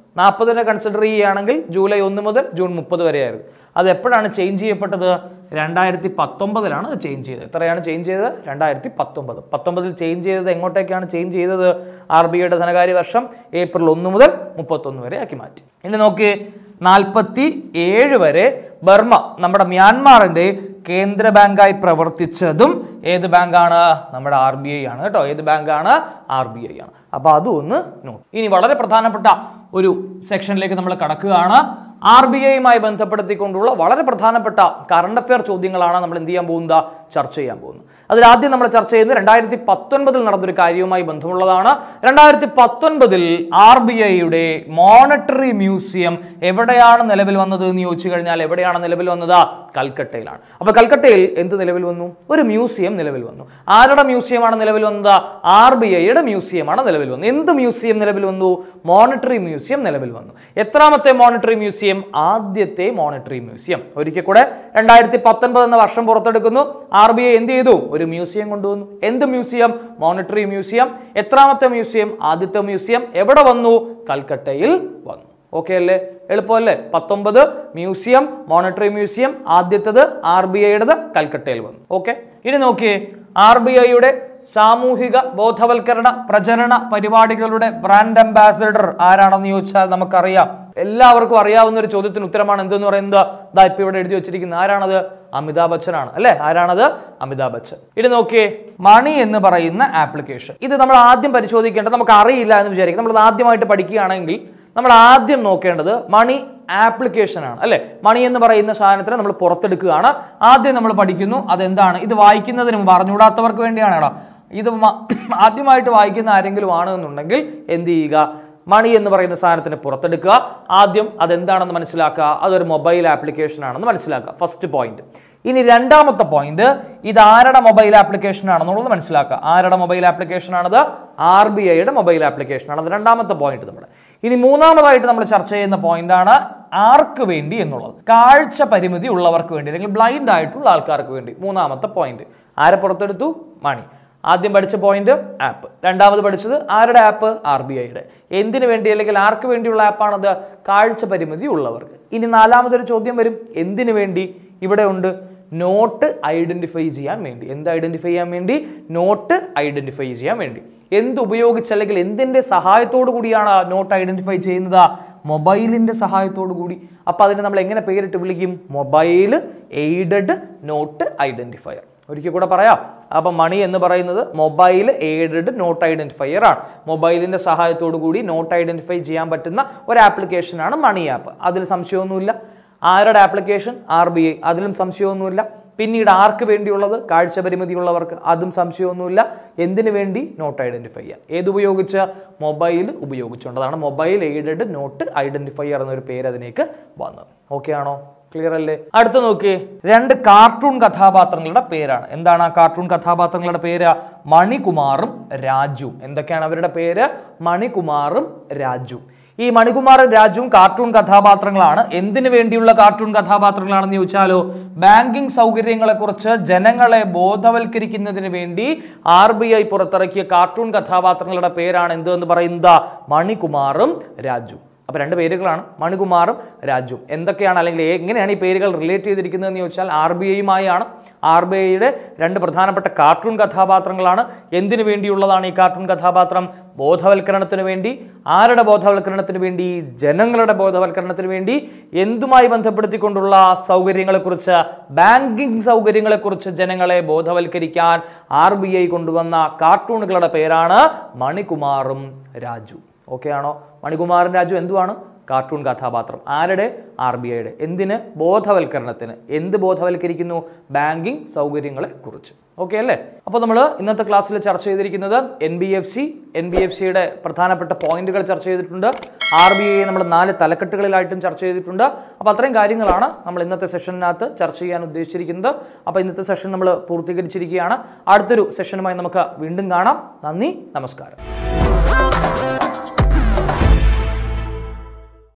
നാൽപ്പതിനെ കൺസിഡർ ചെയ്യുകയാണെങ്കിൽ ജൂലൈ ഒന്ന് മുതൽ ജൂൺ മുപ്പത് വരെയായിരുന്നു അത് എപ്പോഴാണ് ചേഞ്ച് ചെയ്യപ്പെട്ടത് രണ്ടായിരത്തി പത്തൊമ്പതിലാണ് അത് ചേഞ്ച് ചെയ്തത് എത്രയാണ് ചേഞ്ച് ചെയ്തത് രണ്ടായിരത്തി പത്തൊമ്പത് പത്തൊമ്പതിൽ ചേഞ്ച് ചെയ്തത് എങ്ങോട്ടേക്കാണ് ചേഞ്ച് ചെയ്തത് ആർ ബി ഐയുടെ ധനകാര്യ വർഷം ഏപ്രിൽ ഒന്ന് മുതൽ മുപ്പത്തൊന്ന് വരെ ആക്കി മാറ്റി ഇനി നോക്കി നാൽപ്പത്തി ഏഴ് വരെ ബർമ നമ്മുടെ മ്യാൻമാറിന്റെ കേന്ദ്ര ബാങ്കായി പ്രവർത്തിച്ചതും ഏത് ബാങ്കാണ് നമ്മുടെ ആർ ബി ഐ ആണ് കേട്ടോ ഏത് ബാങ്കാണ് ആർ ബി ഐ ആണ് അപ്പോൾ അതും ഒന്ന് നോട്ട് ഇനി വളരെ പ്രധാനപ്പെട്ട ഒരു സെക്ഷനിലേക്ക് നമ്മൾ കടക്കുകയാണ് ആർ ബി ഐയുമായി ബന്ധപ്പെടുത്തിക്കൊണ്ടുള്ള വളരെ പ്രധാനപ്പെട്ട കറണ്ട് അഫെയർ ചോദ്യങ്ങളാണ് നമ്മൾ എന്ത് ചെയ്യാൻ പോകുന്നത് ചർച്ച ചെയ്യാൻ പോകുന്നത് അതിൽ ആദ്യം നമ്മൾ ചർച്ച ചെയ്യുന്നത് രണ്ടായിരത്തി പത്തൊൻപതിൽ നടന്നൊരു കാര്യവുമായി ബന്ധമുള്ളതാണ് രണ്ടായിരത്തി പത്തൊൻപതിൽ ആർ ബി ഐയുടെ മോണിറ്ററി മ്യൂസിയം എവിടെയാണ് നിലവിൽ വന്നത് എന്ന് ചോദിച്ചു കഴിഞ്ഞാൽ എവിടെയാണ് നിലവിൽ വന്നത് കൽക്കട്ടയിലാണ് അപ്പോൾ കൽക്കട്ടയിൽ എന്ത് നിലവിൽ വന്നു ഒരു മ്യൂസിയം നിലവിൽ വന്നു ആരുടെ മ്യൂസിയമാണ് നിലവിൽ വന്നത് ആർ ബി ഐയുടെ മ്യൂസിയമാണ് നിലവിൽ വന്നത് എന്ത് മ്യൂസിയം നിലവിൽ വന്നു മോണിറ്ററി മ്യൂസിയം നിലവിൽ വന്നു എത്രാമത്തെ മോണിറ്ററി മ്യൂസിയം ആദ്യത്തെ മോണിറ്ററി മ്യൂസിയം ഒരിക്കൽ കൂടെ രണ്ടായിരത്തി പത്തൊൻപത് എന്ന വർഷം പുറത്തെടുക്കുന്നു ആർ ബി ഐ എന്ത് ചെയ്തു ഒരു മ്യൂസിയം കൊണ്ടുവന്നു എന്ത് മ്യൂസിയം മോണിറ്ററി മ്യൂസിയം എത്രാമത്തെ മ്യൂസിയം ആദ്യത്തെ മ്യൂസിയം എവിടെ വന്നു കൽക്കട്ടയിൽ വന്നു ഓക്കെ അല്ലേ എളുപ്പമല്ലേ പത്തൊമ്പത് മ്യൂസിയം മോണിറ്ററി മ്യൂസിയം ആദ്യത്തത് ആർ ബി ഐയുടേത് കൽക്കട്ടയിൽ വന്നു ഓക്കെ ഇനി നോക്കിയേ ആർ ബി ഐയുടെ സാമൂഹിക ബോധവൽക്കരണ പ്രചരണ പരിപാടികളുടെ ബ്രാൻഡ് അംബാസഡർ ആരാണെന്ന് ചോദിച്ചാൽ നമുക്കറിയാം എല്ലാവർക്കും അറിയാവുന്ന ഒരു ചോദ്യത്തിന് ഉത്തരമാണ് എന്തെന്ന് പറയുന്നത് ദാ ഇപ്പൊ ഇവിടെ എഴുതി വെച്ചിരിക്കുന്നത് ആരാണത് അമിതാഭ് ബച്ചൻ ആണ് അല്ലെ ആരാണത് അമിതാഭ് ബച്ചൻ ഇനി നോക്കിയേ മണി എന്ന് പറയുന്ന ആപ്ലിക്കേഷൻ ഇത് നമ്മൾ ആദ്യം പരിശോധിക്കേണ്ടത് നമുക്ക് അറിയില്ല എന്ന് വിചാരിക്കും നമ്മൾ ആദ്യമായിട്ട് പഠിക്കുകയാണെങ്കിൽ നമ്മൾ ആദ്യം നോക്കേണ്ടത് മണി ആപ്ലിക്കേഷൻ ആണ് അല്ലെ മണി എന്ന് പറയുന്ന സാധനത്തിനെ നമ്മൾ പുറത്തെടുക്കുകയാണ് ആദ്യം നമ്മൾ പഠിക്കുന്നു അതെന്താണ് ഇത് വായിക്കുന്നതിന് മുമ്പ് അറിഞ്ഞുകൂടാത്തവർക്ക് വേണ്ടിയാണ് കേട്ടോ ഇത് മ- ആദ്യമായിട്ട് വായിക്കുന്ന ആരെങ്കിലും ആണ് എന്നുണ്ടെങ്കിൽ എന്ത് ചെയ്യുക മണി എന്ന് പറയുന്ന സാധനത്തിന് പുറത്തെടുക്കുക ആദ്യം അതെന്താണെന്ന് മനസ്സിലാക്കുക അതൊരു മൊബൈൽ ആപ്ലിക്കേഷൻ ആണെന്ന് മനസ്സിലാക്കുക ഫസ്റ്റ് പോയിന്റ് ഇനി രണ്ടാമത്തെ പോയിന്റ് ഇത് ആരുടെ മൊബൈൽ ആപ്ലിക്കേഷൻ ആണെന്നുള്ളത് മനസ്സിലാക്കുക ആരുടെ മൊബൈൽ ആപ്ലിക്കേഷൻ ആണത് ആർ ബി ഐയുടെ മൊബൈൽ ആപ്ലിക്കേഷൻ ആണ് അത് രണ്ടാമത്തെ പോയിന്റ് നമ്മൾ ഇനി മൂന്നാമതായിട്ട് നമ്മൾ ചർച്ച ചെയ്യുന്ന പോയിന്റ് ആണ് ആർക്ക് വേണ്ടി എന്നുള്ളത് കാഴ്ച പരിമിതി ഉള്ളവർക്ക് വേണ്ടി അല്ലെങ്കിൽ ബ്ലൈൻഡ് ആയിട്ടുള്ള ആൾക്കാർക്ക് വേണ്ടി മൂന്നാമത്തെ പോയിന്റ് ആരെ പുറത്തെടുത്തു മണി ആദ്യം പഠിച്ച പോയിന്റ് ആപ്പ് രണ്ടാമത് പഠിച്ചത് ആരുടെ ആപ്പ് ആർ ബി ഐയുടെ എന്തിനു വേണ്ടി അല്ലെങ്കിൽ ആർക്ക് വേണ്ടിയുള്ള ആപ്പാണത് കാഴ്ച പരിമിതി ഉള്ളവർക്ക് ഇനി നാലാമതൊരു ചോദ്യം വരും എന്തിനു വേണ്ടി ഇവിടെ ഉണ്ട് നോട്ട് ഐഡന്റിഫൈ ചെയ്യാൻ വേണ്ടി എന്ത് ഐഡന്റിഫൈ ചെയ്യാൻ വേണ്ടി നോട്ട് ഐഡന്റിഫൈ ചെയ്യാൻ വേണ്ടി എന്ത് ഉപയോഗിച്ച് അല്ലെങ്കിൽ എന്തിന്റെ സഹായത്തോടു കൂടിയാണ് ആ നോട്ട് ഐഡന്റിഫൈ ചെയ്യുന്നത് മൊബൈലിന്റെ സഹായത്തോടു കൂടി അപ്പൊ അതിനെ നമ്മൾ എങ്ങനെ പേരിട്ട് വിളിക്കും മൊബൈൽ എയ്ഡഡ് നോട്ട് ഐഡന്റിഫയർ ഒരിക്കൽ കൂടെ പറയാം അപ്പം മണി എന്ന് പറയുന്നത് മൊബൈൽ എയ്ഡഡ് നോട്ട് ഐഡന്റിഫയർ ആണ് മൊബൈലിന്റെ സഹായത്തോടു കൂടി നോട്ട് ഐഡന്റിഫൈ ചെയ്യാൻ പറ്റുന്ന ഒരു ആപ്ലിക്കേഷനാണ് മണി ആപ്പ് അതിൽ സംശയമൊന്നുമില്ല ആരുടെ ആപ്ലിക്കേഷൻ ആർ ബി ഐ അതിലും സംശയമൊന്നുമില്ല പിന്നീട് ആർക്ക് വേണ്ടിയുള്ളത് കാഴ്ച പരിമിതിയുള്ളവർക്ക് അതും സംശയമൊന്നുമില്ല എന്തിനു വേണ്ടി നോട്ട് ഐഡന്റിഫൈ ചെയ്യാൻ ഏതുപയോഗിച്ച് മൊബൈൽ ഉപയോഗിച്ചുകൊണ്ട് അതാണ് മൊബൈൽ എയ്ഡഡ് നോട്ട് ഐഡന്റിഫയർ എന്നൊരു പേര് അതിലേക്ക് വന്നത് ഓക്കെ ആണോ ക്ലിയർ അല്ലേ അടുത്ത നോക്കിയേ രണ്ട് കാർട്ടൂൺ കഥാപാത്രങ്ങളുടെ പേരാണ് എന്താണ് ആ കാർട്ടൂൺ കഥാപാത്രങ്ങളുടെ പേര് മണികുമാറും രാജുവും എന്തൊക്കെയാണ് അവരുടെ പേര് മണികുമാറും രാജു ഈ മണികുമാറും രാജുവും കാർട്ടൂൺ കഥാപാത്രങ്ങളാണ് എന്തിനു വേണ്ടിയുള്ള കാർട്ടൂൺ കഥാപാത്രങ്ങളാണെന്ന് ചോദിച്ചാലോ ബാങ്കിങ് സൗകര്യങ്ങളെക്കുറിച്ച് ജനങ്ങളെ ബോധവൽക്കരിക്കുന്നതിന് വേണ്ടി ആർ ബി ഐ പുറത്തിറക്കിയ കാർട്ടൂൺ കഥാപാത്രങ്ങളുടെ പേരാണ് എന്ത് എന്ന് പറയുന്നത് മണികുമാറും രാജു അപ്പോൾ രണ്ട് പേരുകളാണ് മണികുമാറും രാജുവും എന്തൊക്കെയാണ് അല്ലെങ്കിൽ എങ്ങനെയാണ് ഈ പേരുകൾ റിലേറ്റ് ചെയ്തിരിക്കുന്നതെന്ന് ചോദിച്ചാൽ ആർ ബി ഐയുമായാണ് ആർ ബി ഐയുടെ രണ്ട് പ്രധാനപ്പെട്ട കാർട്ടൂൺ കഥാപാത്രങ്ങളാണ് എന്തിനു വേണ്ടിയുള്ളതാണ് ഈ കാർട്ടൂൺ കഥാപാത്രം ബോധവൽക്കരണത്തിന് വേണ്ടി ആരുടെ ബോധവൽക്കരണത്തിന് വേണ്ടി ജനങ്ങളുടെ ബോധവൽക്കരണത്തിന് വേണ്ടി എന്തുമായി ബന്ധപ്പെടുത്തിക്കൊണ്ടുള്ള സൗകര്യങ്ങളെക്കുറിച്ച് ബാങ്കിങ് സൗകര്യങ്ങളെക്കുറിച്ച് ജനങ്ങളെ ബോധവൽക്കരിക്കാൻ ആർ ബി ഐ കൊണ്ടുവന്ന കാർട്ടൂണുകളുടെ പേരാണ് മണികുമാറും രാജു ഓക്കെ ആണോ മണികുമാരൻ രാജു എന്തുവാണ് കാർട്ടൂൺ കഥാപാത്രം ആരുടെ ആർ ബി ഐയുടെ എന്തിന് ബോധവൽക്കരണത്തിന് എന്ത് ബോധവൽക്കരിക്കുന്നു ബാങ്കിങ് സൗകര്യങ്ങളെ കുറിച്ച് ഓക്കെ അല്ലേ അപ്പോൾ നമ്മൾ ഇന്നത്തെ ക്ലാസ്സിൽ ചർച്ച ചെയ്തിരിക്കുന്നത് N B F C N B F സിയുടെ പ്രധാനപ്പെട്ട പോയിന്റുകൾ ചർച്ച ചെയ്തിട്ടുണ്ട് ആർ ബി ഐ നമ്മൾ നാല് തലക്കെട്ടുകളിലായിട്ടും ചർച്ച ചെയ്തിട്ടുണ്ട് അപ്പോൾ അത്രയും കാര്യങ്ങളാണ് നമ്മൾ ഇന്നത്തെ സെഷനകത്ത് ചർച്ച ചെയ്യാൻ ഉദ്ദേശിച്ചിരിക്കുന്നത് അപ്പോൾ ഇന്നത്തെ സെഷൻ നമ്മൾ പൂർത്തീകരിച്ചിരിക്കുകയാണ് അടുത്തൊരു സെഷനുമായി നമുക്ക് വീണ്ടും കാണാം നന്ദി നമസ്കാരം